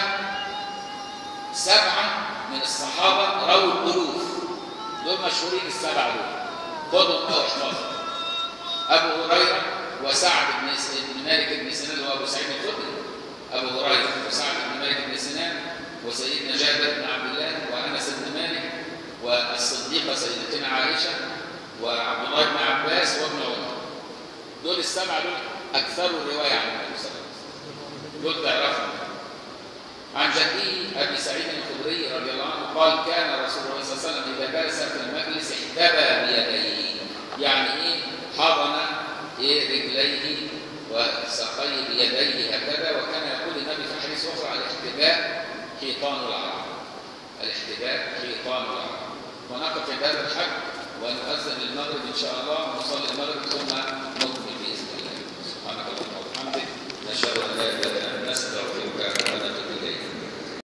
سبعه من الصحابه رووا الالوف دول مشهورين السبعه دول خدهم بقى واحفظهم ابو هريره وسعد بن بن مالك بن سنان اللي هو ابو سعيد الخدري ابو هريره وسعد بن مالك بن سنان وسيدنا جابر بن عبد الله وانس بن مالك والصديقه سيدتنا عائشه وعبد الله بن عباس وابن عمر دول السبعه دول اكثروا الروايه عن النبي صلى الله عليه وسلم دول تعرفهم عن جدي ابي سعيد الخدري رضي الله عنه قال كان رسول الله صلى الله عليه وسلم اذا جلس في المجلس احتبى بيديه يعني ايه حضن إيه رجليه وساقيه بيديه هكذا وكان يقول النبي في حديث اخرى على الاحتباء حيطان العرب الاحتجاج في إقامة العرب ونقف في هذا الحج ونؤذن المغرب إن شاء الله ونصلي المغرب ثم نكمل